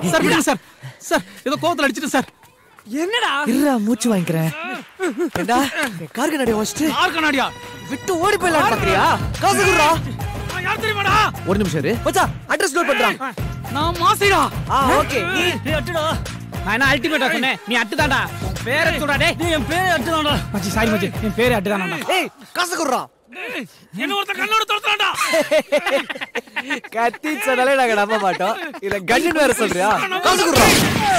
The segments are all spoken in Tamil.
சார் விடுங்க சார் சார் ஏதோ கோவத்துல அடிச்சிட்டு சார் என்னடா இருடா மூச்சு வாங்கிக்கிறேன் ஏண்டா என் கார் கண்ணாடி வச்சுட்டு யார் கண்ணாடியா விட்டு ஓடி போயிடலாம் பாக்குறியா காசு குடுறா நான் யார் தெரியுமாடா ஒரு நிமிஷம் இரு மச்சான் அட்ரஸ் நோட் பண்றான் நான் மாசிடா ஆ ஓகே நீ அட்டுடா நான் என்ன அல்டிமேட்டா சொன்னேன் நீ அட்டுதான்டா பேரை சொல்றா டேய் நீ என் பேரை அட்டுதான்டா மச்சி சாரி மச்சி என் பேரு அட்டுதானடா ஏய் காசு குடுறா என்ன ஒருத்த கண்ணோட தொடுத்தான்டா கத்தி சொன்னாலே நாங்க நம்ப மாட்டோம் இல்ல கன்னு வேற சொல்றியா காசு குடுறா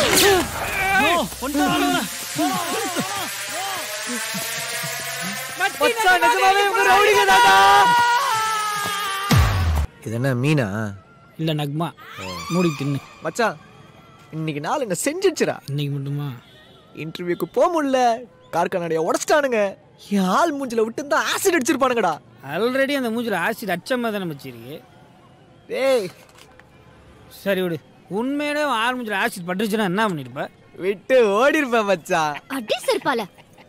மச்சான் நிஜமாவே உங்க ரவுடிங்க தான்டா இது என்ன மீனா இல்ல நக்மா மூடி தின்னு மச்சான் இன்னைக்கு நாள் என்ன செஞ்சிடுச்சுடா இன்னைக்கு மட்டுமா இன்டர்வியூக்கு போக முடியல கார் கண்ணாடியை உடச்சிட்டானுங்க என் ஆள் மூஞ்சில விட்டு தான் ஆசிட் அடிச்சிருப்பானுங்கடா ஆல்ரெடி அந்த மூஞ்சில ஆசிட் அச்சமா தானே வச்சிருக்கு டேய் சரி விடு உண்மையிலே உன் ஆள் மூஞ்சில ஆசிட் பட்டுருச்சுன்னா என்ன பண்ணிருப்ப விட்டு ஓடி இருப்பேன் மச்சான் அடி செருப்பால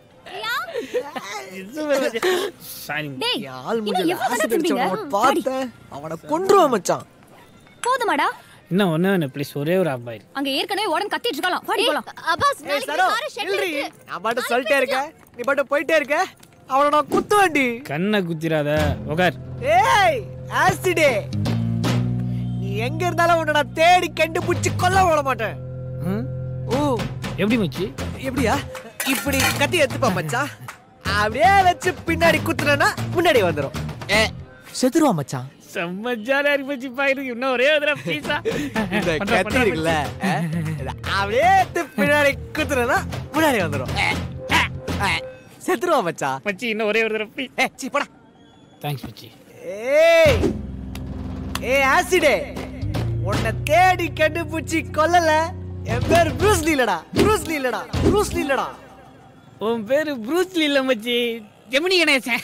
சாரி டேய் என் ஆள் இன்னும் மூஞ்சில எவ்வளவு ஆசிட் திம்பீங்க? அடிச்சவன பார்த்தேன் அவனை கொன்றுவான் மச்சான் போதுமாடா இன்னும் ஒண்ணு வேணும் ப்ளீஸ் ஒரே ஒரு அப்பாயிரு அங்க ஏற்கனவே உடனே கத்திட்டு இருக்கலாம் பாடி போலாம் அப்பாஸ் ஏய் சரோ இல்லடி நான் பாட்டு சொல்லிட்டே இருக்கேன் நீ பாட்டு போயிட்டே இருக்க அவனை நான் குத்துவேன்டி கண்ணை குத்திராத உகார் ஏய் ஆசிடே நீ எங்க இருந்தாலும் உன்னை நான் தேடி கண்டுபிடிச்சு கொல்ல விட மாட்டேன் ம்? ஓ எப்படி மச்சி எப்படியா இப்படி கத்தி எடுத்துப்பா மச்சான் அப்படியே வச்சு பின்னாடி குத்துறேன்னா முன்னாடி வந்துரும் ஏ செத்துருவா மச்சான் செம்ம ஜாலியா இருக்கு மச்சி பாயிருக்கு இன்னும் ஒரே ஒரு தடவை ப்ளீஸா இந்த கத்தி இருக்குல்ல ஆ, இத அப்படியே எடுத்து பின்னாடி குத்துறேன்னா முன்னாடி வந்துரும் ஏ, ஏ, ஏ, செத்துருவா மச்சான் மச்சி இன்னும் ஒரே ஒரு தடவை ப்ளீஸ் ஏ சீ போடா தேங்க்ஸ் மச்சி ஏய் ஏய் ஆசிடே உன்னை தேடி கண்டுபிடிச்சி கொல்லல என் பேர் ப்ரூஸ்லி இல்லடா ப்ரூஸ்லி இல்லடா ப்ரூஸ்லி இல்லடா உன் பேரு ப்ரூஸ்லி இல்ல மச்சி ஜெமினி கணேசன்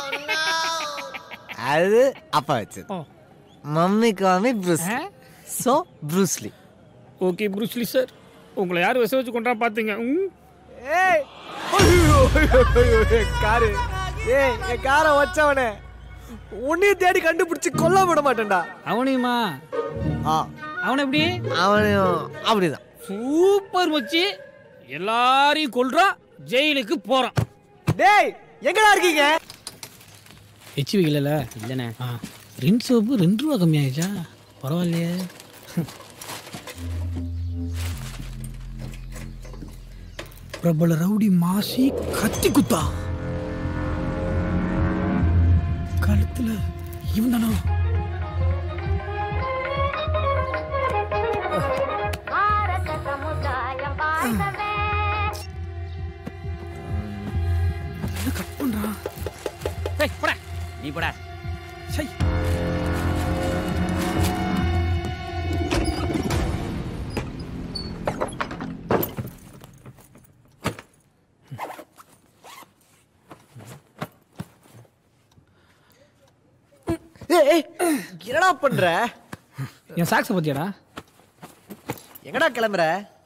அது அப்பா வச்சது ஓ மம்மி காமி ப்ரூஸ் ஆ? So Bruce Lee okay Bruce Lee sir உங்களை யார் விச வச்சு கொண்டா பாத்துங்க ம் ஏய் ஐயோ, ஐயோ, ஐயோ, என் காரு ஏய் என் காரை வச்சவனே உன்னையும் தேடி கண்டுபிடிச்சு கொல்ல விட மாட்டேன்டா அவனையுமா ஆ அவனை எப்படி அவனையும் அப்படிதான் சூப்பர் மச்சி எல்லாரையும் கொல்றான் ஜெயிலுக்கு போறான் டேய் எங்கடா இருக்கீங்க ஹெச்வி இல்லைல்ல இல்லைண்ணே ஆ ரெண்டு சோப்பு ரெண்டு ரூபா கம்மியாயிடுச்சா பரவாயில்லையே பிரபல ரவுடி மாசி கத்தி குத்தா கழுத்துல இவன் தானா என்ன கட் பண்றான் போடா நீ போடா சை ஏய் ஏய், என்னடா பண்ற என் சாக்ஸை பத்தியாடா எங்கடா கிளம்புற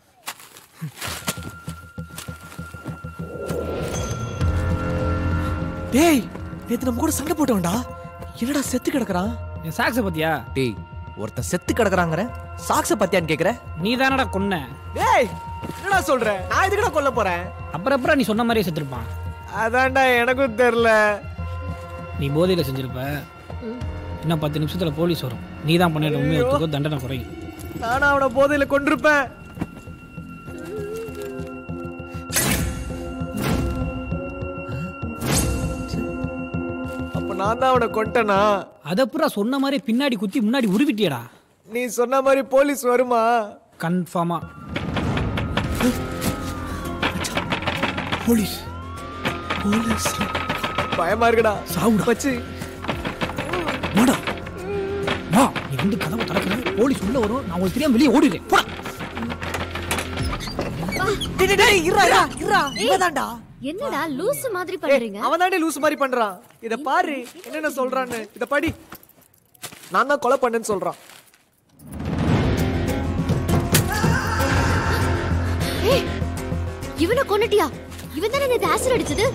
டேய் நேத்து நம்ம கூட சண்டை போட்டோம்டா என்னடா செத்து கிடக்குறான் என் சாக்ஸை பத்தியா டேய் ஒருத்தன் செத்து கிடக்குறாங்கற சாக்ஸ பத்தியான்னு கேக்குற நீ தானடா கொன்ன டேய் என்னடா சொல்ற நான் எதுக்குடா கொல்ல போறேன் அப்புறம் அப்புறம் நீ சொன்ன மாதிரியே செத்துருப்பான் அதான்டா எனக்கும் தெரியல நீ போதையில் செஞ்சிருப்ப இன்னும் பத்து நிமிஷத்துல போலீஸ் வரும் நீ தான் பண்ணிட உண்மையை ஒத்துக்கோ தண்டனை குறையும் நானும் அவனை போதையில கொண்டிருப்பேன் அப்ப நான் தான் அவனை கொண்டனா அதப்புறம் சொன்ன மாதிரி பின்னாடி குத்தி முன்னாடி உருவிட்டியடா நீ சொன்ன மாதிரி போலீஸ் வருமா கன்ஃபார்மா போலீஸ் போலீஸ் பயமா இருக்குடா சாவுடா வச்சு வாடா வா நீ வந்து கதவை திறக்கிற போலீஸ் உள்ள வரும் நான் உங்களுக்கு தெரியாம வெளியே ஓடிடுறேன் போடா டேய், டேய், டேய், இருடா, இருடா, இருடா. இவன்தான்டா. என்னடா லூசு மாதிரி ஏய், பண்றீங்க அவன் தாண்டி லூசு மாதிரி பண்றான் இத பாரு என்னென்ன சொல்றான்னு இத படி நான் தான் கொலை பண்ணேன்னு சொல்றான் ஏய் இவனை கொன்னுட்டியா இவன் தானே நேத்து ஆசிட் அடிச்சது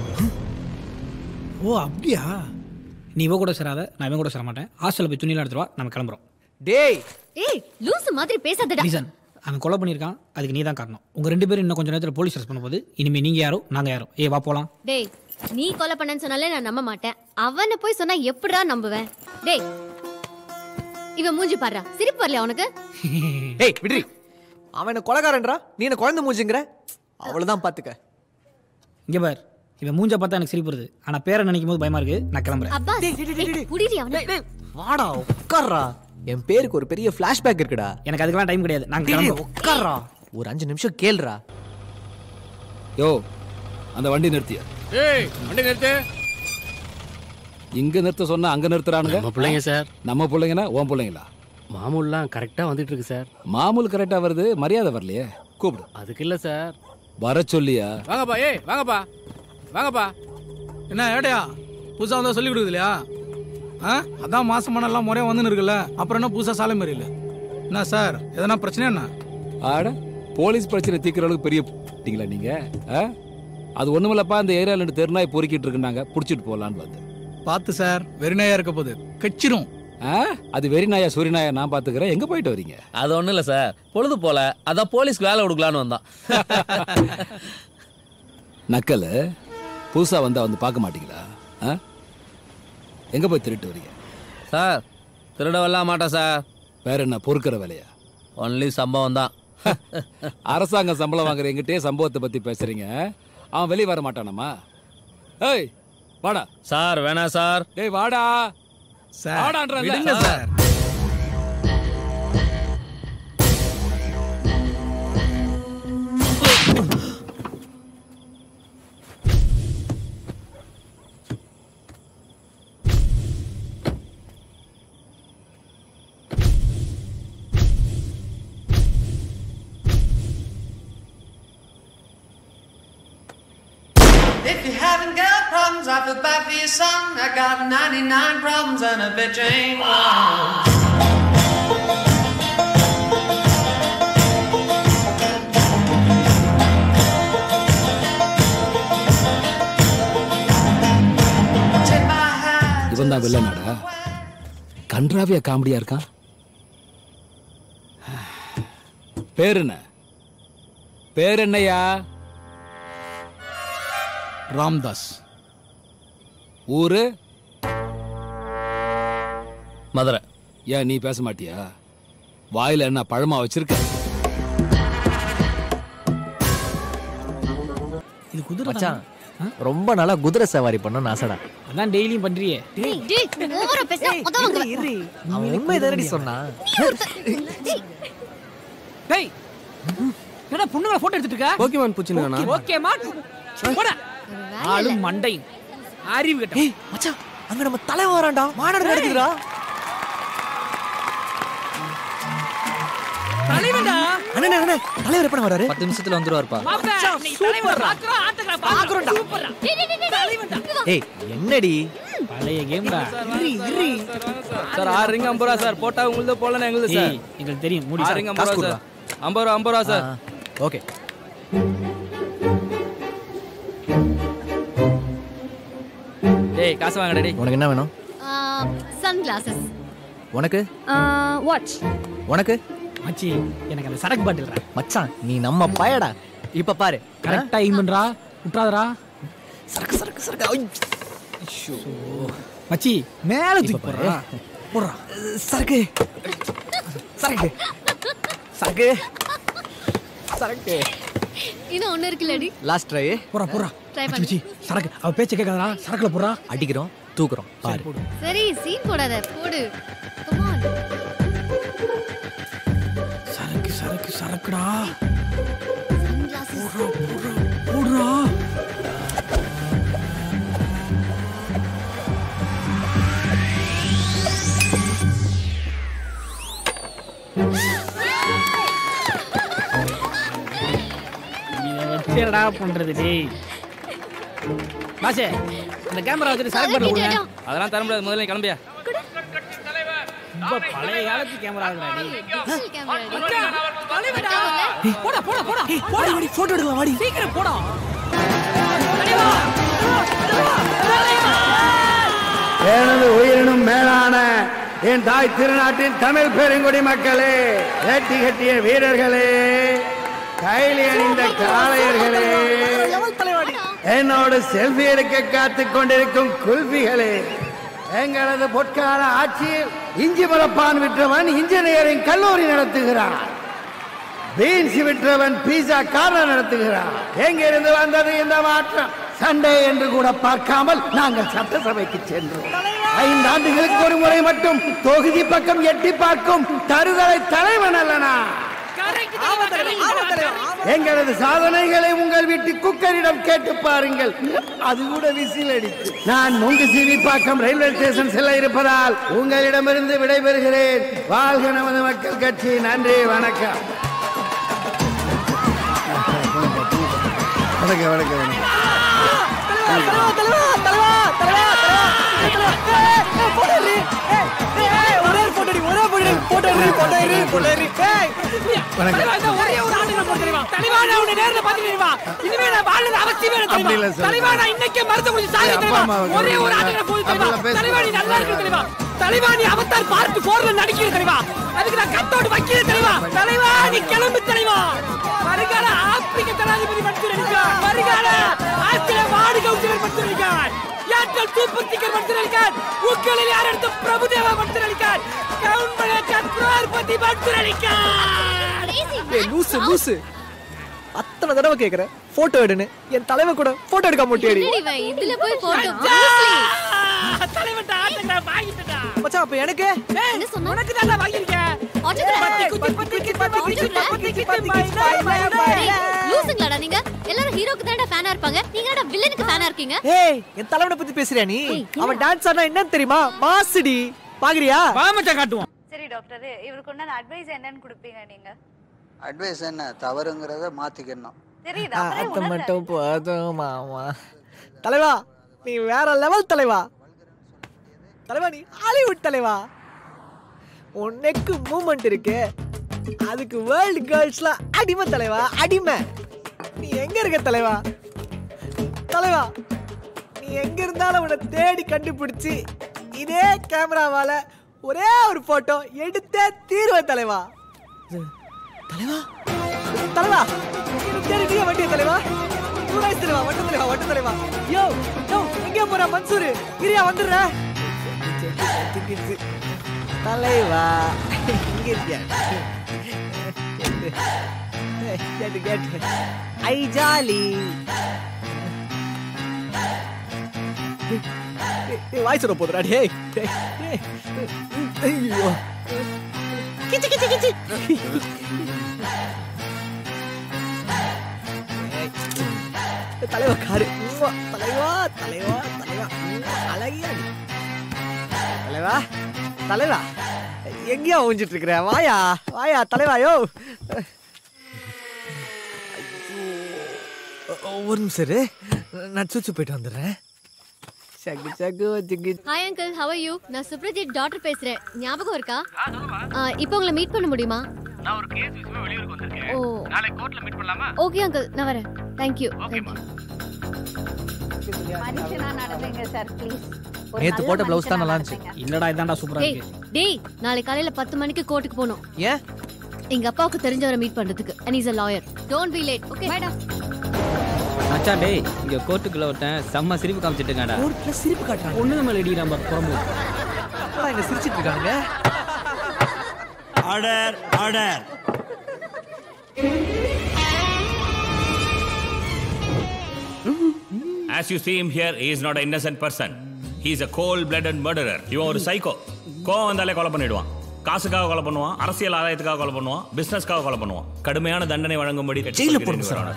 ஓ அப்படியா நீ இவ கூட சேராத நான் இவன் கூட சேர மாட்டேன் ஹாஸ்டலில் போய் துணியெல்லாம் எடுத்துட்டு வா நம்ம கிளம்புறோம் டேய் ஏய் லூசு மாதிரி பேசாதடா ரீசன் அவன் கொலை பண்ணியிருக்கான் அதுக்கு நீ தான் காரணம் உங்கள் ரெண்டு பேரும் இன்னும் கொஞ்சம் நேரத்தில் போலீஸ் அரெஸ்ட் பண்ண போது இனிமேல் நீங்கள் யாரோ நாங்கள் யாரோ ஏ வா போகலாம் டேய் நீ கொலை பண்ணேன்னு சொன்னாலே நான் நம்ப மாட்டேன் அவனை போய் சொன்னா எப்படிடா நம்புவேன் டேய் இவன் மூஞ்சி பாடுறா சிரிப்பு வரலையா உனக்கு ஏய் விட்ரி அவன் என்ன கொலகாரன்றா நீ என்ன குழந்தை மூஞ்சுங்கிற அவ்வளவுதான் பாத்துக்க இங்கே பார் இவன் மூஞ்ச பார்த்தா எனக்கு சிரிப்பு வருது ஆனால் பேரை நினைக்கும் போது பயமா இருக்கு நான் கிளம்புறேன் அப்பா புடிடி அவனை வாடா உட்கார்றா என் பேருக்கு ஒரு பெரிய ஃபிளாஷ்பேக் இருக்குடா எனக்கு அதுக்கெல்லாம் டைம் கிடையாது நாங்கள் டேய், கிளம்புறோம் உட்கார்றா ஒரு அஞ்சு நிமிஷம் கேளுடா யோ அந்த வண்டி நிறுத்திய ஏய் வண்டி நிறுத்து இங்க நிறுத்த சொன்னா அங்க நிறுத்துறானுங்க நம்ம பிள்ளைங்க சார் நம்ம பிள்ளைங்கன்னா உன் பிள்ளைங்களா மாமூல்லாம் கரெக்டாக வந்துட்டு இருக்கு சார் மாமூல் கரெக்டா வருது மரியாதை வரலையே கூப்பிடு அதுக்கு இல்லை சார் வர சொல்லியா வாங்கப்பா ஏய் வாங்கப்பா வாங்கப்பா என்ன ஏடையா புதுசா வந்தா சொல்லி கொடுக்குது இல்லையா ஆ அதான் மாசமான எல்லாம் முறையா வந்துன்னு இருக்குல்ல அப்புறம் என்ன புதுசா சாலை மாரி இல்ல என்ன சார் எதனா பிரச்சனை என்ன ஆட போலீஸ் பிரச்சனை தீக்கிற அளவுக்கு பெரிய ட்டீங்களா நீங்க ஆ? அது ஒண்ணுமில்லப்பா இந்த ஏரியால ரெண்டு தெருநாய் பொறுக்கிட்டு இருக்குனாங்க புடிச்சிட்டு போலான்னு பார்த்தேன் பார்த்து சார் வெறிநாயா இருக்க போகுது கச்சிரும் ஆ? அது வெறி நாயா சொரி நாயா நான் பாத்துக்கிறேன் எங்க போயிட்டு வரீங்க அது ஒண்ணும் இல்ல சார் பொழுது போல அதான் போலீஸ்க்கு வேலை கொடுக்கலான்னு வந்தான் நக்கல் புதுசா வந்தா வந்து பார்க்க மாட்டீங்களா ஆ? எங்க போய் திருட்டு வரீங்க சார் திருட வரலாம் மாட்டேன் சார் வேற என்ன பொறுக்கிற வேலையா ஒன்லி சம்பவம் தான் அரசாங்க சம்பளம் வாங்குற எங்கிட்டே சம்பவத்தை பத்தி பேசுறீங்க அவன் வெளியே வர மாட்டானாமா ஏய் வாடா சார் வேணாம் சார் டேய் வாடா சார் ஆடான்றல்ல. விடுங்க sir If you haven't got problems, I feel bad for your son. I got 99 problems and a bitch ain't one. Tip my hat இவன் தான் வில்லனாடா கன்றாவியா காமெடியா இருக்கான் பேர் என்ன பேர் என்னையா ராம்தாஸ் ஊரு மதுரை ஏன் நீ பேச மாட்டியா வாயில என்ன பழமா வச்சிருக்க இது குதிரை மச்சான் ரொம்ப நாளா குதிரை சவாரி பண்ணணும்னு ஆசைடா அதான் டெய்லியும் பண்றியே டேய் டேய் ஓவரா பேசுற உதவ வாங்குவேன் இரு அவன் உண்மை தானடி சொன்னான் டேய் என்னடா பொண்ணுங்களை போட்டோ எடுத்துட்டு இருக்க போக்கிமான் பூச்சினுங்கண்ணா ஓகேமா போடா ஆளு மண்டை அறிவு கட்ட ஏய் மச்சான் அங்க நம்ம தலைவன் வரான்டா மாநாடு நடக்குதுடா தலைவன்டா அண்ணே அண்ணே தலைவர் எப்ப வராரு பத்து நிமிஷத்துல வந்துருவாருப்பா மாப்பிள நீ தலைவன் பாக்குறோம் ஆட்டக்கற பாக்குறோம்டா சூப்பர்டா டேய் டேய் டேய் தலைவன்டா ஏய் என்னடி பழைய கேம்டா சார் ஆறு ரிங் ஐம்பது ரூபா சார் போட்டா உங்களுக்கு போலனா எங்களுக்கு சார் ஏய் எங்களுக்கு தெரியும் மூடி ஆறு சார் ரிங் ஐம்பது ரூபா சார் ஐம்பது ரூபா ஐம்பது ரூபா சார் ஓகே டேய் காசு வாங்கடா டேய் உனக்கு என்ன வேணும் சன் கிளாसेस உனக்கு வாட்ச் உனக்கு மச்சி எனக்கு அந்த சரக்கு பாட்டில்ரா மச்சான் நீ நம்ம பயடா இப்ப பாரு கரெக்டா எய்ம் பண்றா விட்றாதடா சரக்கு சரக்கு சரக்கு ஐ, மச்சி மேல தூக்கி போடுறா போடுறா சரக்கு சரக்கு சரக்கு சரக்கு இன்னும் ஒண்ணு இருக்குல்லடி லாஸ்ட் ட்ரை போறா போறா ட்ரை மச்சி பண்ணு மச்சி சரக்கு அவ பேச்ச கேட்காதடா சரக்குல போடுறா அடிக்கிறோம் தூக்குறோம் பாரு சரி சீன் போடாத போடு கம் ஆன் சரக்கு சரக்கு சரக்குடா சன் கிளாसेस போடுறா இதை வச்சு என்னடா பண்றது டேய் பாசே அந்த கேமரா வச்சுட்டு சரக்கு பாட்டில் விடுங்க அதெல்லாம் தர முடியாது முதல்ல நீ கிளம்பியா ரொம்ப பழைய காலத்து கேமரா டேய் டிஜிட்டல் கேமரா போடா போடா போடா வாடி வாடி போட்டோ எடுக்கலாம் வாடி சீக்கிரம் போடா எனது உயிரினும் மேலான என் தாய் திருநாட்டின் தமிழ் பெருங்குடி மக்களே வேட்டி கட்டிய வீரர்களே கைலி அணிந்த காளையர்களே என்னோடு செல்ஃபி எடுக்க காத்துக் கொண்டிருக்கும் குல்பிகளே எங்களது பொற்கால ஆட்சியில் இஞ்சி மரப்பான் விற்றவன் இன்ஜினியரிங் கல்லூரி நடத்துகிறான் பீன்ஸ் விற்றவன் பீஸா கார்னர் நடத்துகிறான் எங்கிருந்து வந்தது இந்த மாற்றம் சண்டே என்று கூட பார்க்காமல் நாங்கள் சட்டசபைக்கு சென்றோம் ஐந்து ஆண்டுகளுக்கு ஒரு முறை மட்டும் தொகுதி பக்கம் எட்டி பார்க்கும் தருதலை தலைவன் அல்லனா எங்களது சாதனைகளை உங்கள் வீட்டு குக்கரிடம் கேட்டு பாருங்கள் அது கூட விசில் அடித்து நான் முங்கு சீனிப்பாக்கம் ரயில்வே ஸ்டேஷன் செல்ல இருப்பதால் உங்களிடமிருந்து விடைபெறுகிறேன் வாழ்க நமது மக்கள் கட்சி நன்றி வணக்கம் வணக்கம் வணக்கம் வணக்கம் ஒரே ஒரு ஆண்டு நான் போட்டு தெரியுமா தலைவா நான் உன்னை நேர்ல பார்த்து தெரியுமா இனிமே நான் வாழறது அவசியமே இல்லை அப்படி இல்ல தெரியுமா சார். தலைவா நான் இன்னைக்கே மருந்து குடிச்சு சாக அப்பா தெரியுமா அம்மாவை ஒரே ஒரு கவனிங்க. ஆண்டு நான் போய் தெரியுமா அப்படிலாம் பேச தலைவா நீ நல்லா இருக்கு தெரியுமா தலைவா நீ அவத்தார் பார்த்து போர்ல நடிக்கிற தெரியுமா அதுக்கு நான் கத்தோடு வைக்கிற தெரியுமா தலைவா நீ கிளம்பு தலைவா வருகால ஆப்பிரிக்க ஜனாதிபதி மன்சூரளிக்கார் வருகால ஆஸ்திரேலிய ward councillor Mansoor Ali Khan Airtel super sticker Mansoor Ali Khan உக்களில் யார் எடுத்த பிரபுதேவா மன்சூரளிக்கார் கவுன்மல சத்ரபதி மன்சூரளிக்கார் ஏய் லூசு லூசு அத்தனை தடவை கேக்குறேன் போட்டோ எடுன்னு என் தலைவன் கூட போட்டோ எடுக்க மாட்டேடி என்னடி இவன் இதுல போய் போட்டோ தலைவன்டா ஆட்டோகிராஃப் வாங்கிட்டடா மச்சான் அப்ப எனக்கு என்ன சொன்ன உனக்கு தான் வாங்கியிருக்கேன் Autograph? பத்தி குத்தி பத்தி குத்தி பத்தி குத்தி Autograph? பத்தி குத்தி பத்தி குத்தி டேய், லூசுங்களாடா நீங்க எல்லாரும் ஹீரோக்கு தான்டா ஃபேனா இருப்பாங்க நீங்க என்னடா வில்லனுக்கு ஃபேனா இருக்கீங்க ஏய் என் தலைவனை பத்தி பேசுறியா நீ அவன் டான்ஸ் ஆனா என்னன்னு தெரியுமா மாசுடி பாக்குறியா வாமச்சா காட்டுவோம் சரி டாக்டர் இவருக்கு உண்டான அட்வைஸ் என்னன்னு கொடுப்பீங்க நீங்க அட்வைஸ் என்ன தவறுங்கிறத மாத்திக்கணும் தெரியுதா அவரே அது உணர்றாரு. மட்டும் போதும் மாமா தலைவா நீ வேற லெவல் தலைவா தலைவா நீ ஹாலிவுட் தலைவா உன் நெக்கு மூமெண்ட் இருக்கு அதுக்கு வேர்ல்டு கேர்ள்ஸ்லாம் அடிமை தலைவா அடிமை நீ எங்க இருக்க தலைவா தலைவா நீ எங்க இருந்தாலும் உன்னை தேடி கண்டுபிடிச்சு இதே கேமராவால ஒரே ஒரு போட்டோ எடுத்தே தீர்வ தலைவா தலைவா தலைவா தேடி நீ வண்டிய தலைவா சூராஜ் தலைவா வட்டு தலைவா வட்டு தலைவா யோ யோ எங்க போற மன்சூர் கிரியா வந்துடுற தலைவா இங்க இருக்கியா கேட்டு கேட்டு ஐ ஜாலி வாய்ஸ் வர போதுடா டேய் டேய், டேய். ஐயோ கிச்சு கிச்சு கிச்சு தலைவா காரு உவ்வா, தலைவா தலைவா தலைவா உவ்வா, அழகியா நீ. தலைவா தலைவா எங்கேயா ஊஞ்சிட்டு இருக்கிற வாயா வாயா தலைவா யோ ஐயோ. ஒரு நிமிஷம் இரு. நான் சுச்சு போயிட்டு வந்துடுறேன் சக்கு சக்கு ஜிங்கி hi uncle how are you நான் சுப்ரஜித் டாக்டர் பேசுறேன் ஞாபகம் இருக்கா ஆ, இப்போ உங்களை மீட் பண்ண முடியுமா நான் ஒரு கேஸ் விஷயமா வெளியூருக்கு வந்திருக்கேன் ஓ நாளைக்கு கோர்ட்ல மீட் பண்ணலாமா ஓகே அங்கிள் நான் வரேன் தேங்க்யூ மனுஷனா நடந்துங்க சார் ப்ளீஸ் நேத்து போட்ட பிளவுஸ் தான் நல்லா இருந்துச்சு இல்லடா இதான்டா சூப்பரா டேய் இருக்கு டேய் நாளை காலையில பத்து மணிக்கு கோர்ட்டுக்கு போகணும் ஏன் எங்க அப்பாவுக்கு தெரிஞ்சவரை மீட் பண்றதுக்கு and is a lawyer don't be late okay பைடா மச்சான் டேய் இங்க கோர்ட்டுக்குள்ள ஒருத்தன் செம்ம சிரிப்பு காமிச்சிட்டு இருக்காடா கோர்ட்ல சிரிப்பு காட்டுறாங்க ஒண்ணு நம்ம லேடி நம்ம புறம்பு என்னடா இங்க சிரிச்சிட்டு இருக்காங்க order order As you see him here, he is not an innocent person. He is a cold-blooded murderer. இவன் ஒரு சைக்கோ கோவம் வந்தாலே கொலை பண்ணிடுவான் காசுக்காக கொலை பண்ணுவான் அரசியல் ஆதாயத்துக்காக கொலை பண்ணுவான் பிசினஸ்க்காக கொலை பண்ணுவான் கடுமையான தண்டனை வழங்கும்படி ஜெயில போடுங்க சார்.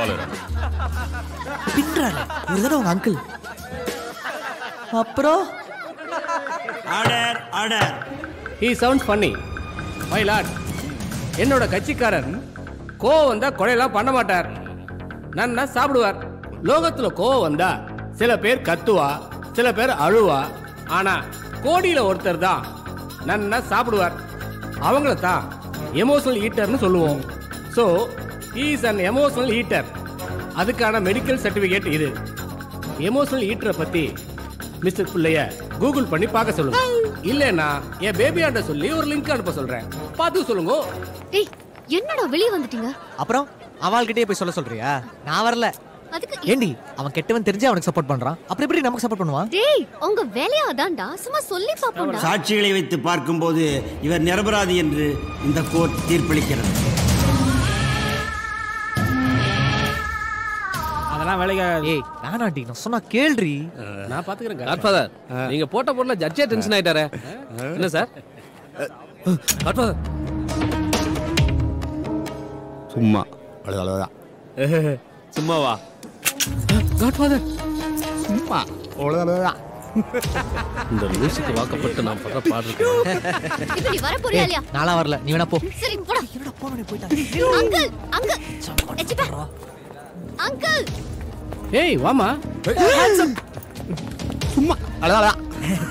பின்றாரு இதுதானே உங்க அங்கிள் அப்புறம் order order he sounds funny my lord என்னோட கட்சிக்காரர் கோவம் வந்தா கொலையெல்லாம் பண்ண மாட்டார் நன்னா சாப்பிடுவார் லோகத்துல கோவம் வந்தா சில பேர் கத்துவா சில பேர் அழுவா ஆனா கோடியில ஒருத்தர் தான் நன்னா சாப்பிடுவார் அவங்கள தான் எமோஷனல் ஈட்டர்னு சொல்லுவோம் so is an emotional eater அதுக்கான மெடிக்கல் சர்டிஃபிகேட் இது எமோஷனல் ஈட்டரை பத்தி மிஸ்டர் பிள்ளைய கூகுள் பண்ணி பார்க்க சொல்லுங்க இல்லைன்னா என் பேபியாண்ட சொல்லி ஒரு லிங்க் அனுப்ப சொல்றேன் பார்த்து சொல்லுங்க டேய் என்னடா வெளிய வந்துட்டீங்க அப்புறம் அவள்கிட்டயே போய் சொல்ல சொல்றியா நான் வரல அதுக்கு ஏண்டி அவன் கெட்டவன் தெரிஞ்சு அவனுக்கு சப்போர்ட் பண்றான் அப்புறம் எப்படி நமக்கு சப்போர்ட் பண்ணுவான் டேய் உங்க வேலையா அதான்டா சும்மா சொல்லி பாப்போம்டா சாட்சிகளை வைத்து பார்க்கும்போது இவர் நிரபராதி என்று இந்த கோர்ட் தீர்ப்பளிக்கிறது அதெல்லாம் வேலைக்கு ஏய் வேணாண்டி நான் சொன்னா கேள்றி நான் பாத்துக்கிறேன் காட்ஃபாதர் நீங்க போட்ட பொருள ஜட்ஜே டென்ஷன் ஆயிட்டாரே என்ன சார் காட்ஃபாதர் சும்மா அவ்வளவுதான் சும்மாவா காட்ஃபாதர் சும்மா அவ்வளவுதான் இந்த மியூசிக் வாக்கப்பட்டு நான் படுற பாடு இப்ப நீ வர போறியா இல்லையா நாளா வரல நீ வேணா போ சரி போடா அங்கிள் அங்கிள் எச்சிப்பா அங்கிள் ஏய் வாமா சும்மா அவ்வளவுதான்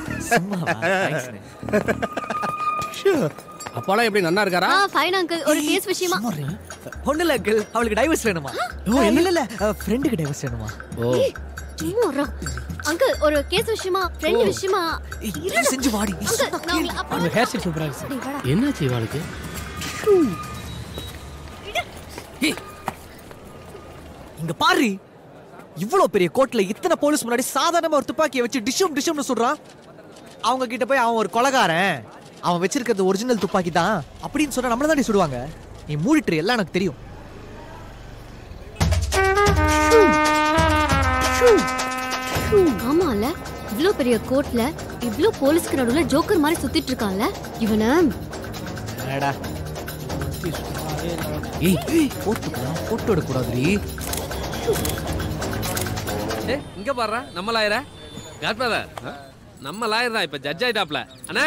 அப்பாலாம் எப்படி நன்னா இருக்காரா ஆ ஃபைன் அங்கிள் ஒரு கேஸ் விஷயமா ஒண்ணு இல்ல அங்கிள் அவளுக்கு டைவர்ஸ் வேணுமா ஓ இல்ல இல்ல ஃப்ரெண்டுக்கு டைவர்ஸ் வேணுமா ஏய், சும்மா இருடா. அங்கிள் ஒரு கேஸ் விஷயமா ஃப்ரெண்ட் விஷயமா இருடா. செஞ்சு வாடி அங்கிள் நான் உங்களை அப்புறம் உங்க ஹேர் ஸ்டைல் சூப்பரா இருக்கு சார் டேய், வாடா. என்னாச்சு இவாளுக்கு இங்க பாரு இவ்வளவு பெரிய கோர்ட்ல இத்தனை போலீஸ் முன்னாடி சாதாரணமா ஒரு துப்பாக்கியை வச்சு டிஷும் டிஷும்னு சொல்றான் அவங்க கிட்ட போய் அவன் ஒரு கொலகாரன் அவன் வச்சிருக்கிறது ஒரிஜினல் துப்பாக்கி தான் அப்படின்னு சொன்னா நம்மள தாண்டி சுடுவாங்க நீ மூடிட்டு எல்லாம் எனக்கு தெரியும் ஆமால இவ்ளோ பெரிய கோர்ட்ல இவ்ளோ போலீஸ்க்கு நடுவுல ஜோக்கர் மாதிரி சுத்திட்டு இருக்கான்ல இவன என்னடா ஏய் ஏய் போட்டு போட்டோ எடுக்கக்கூடாதுடி ஏய் இங்க பாருடா நம்ம லாயர காட்ஃபாதர் நம்ம லாயர் தான் இப்ப ஜட்ஜ் ஆயிட்டாப்ல அண்ணா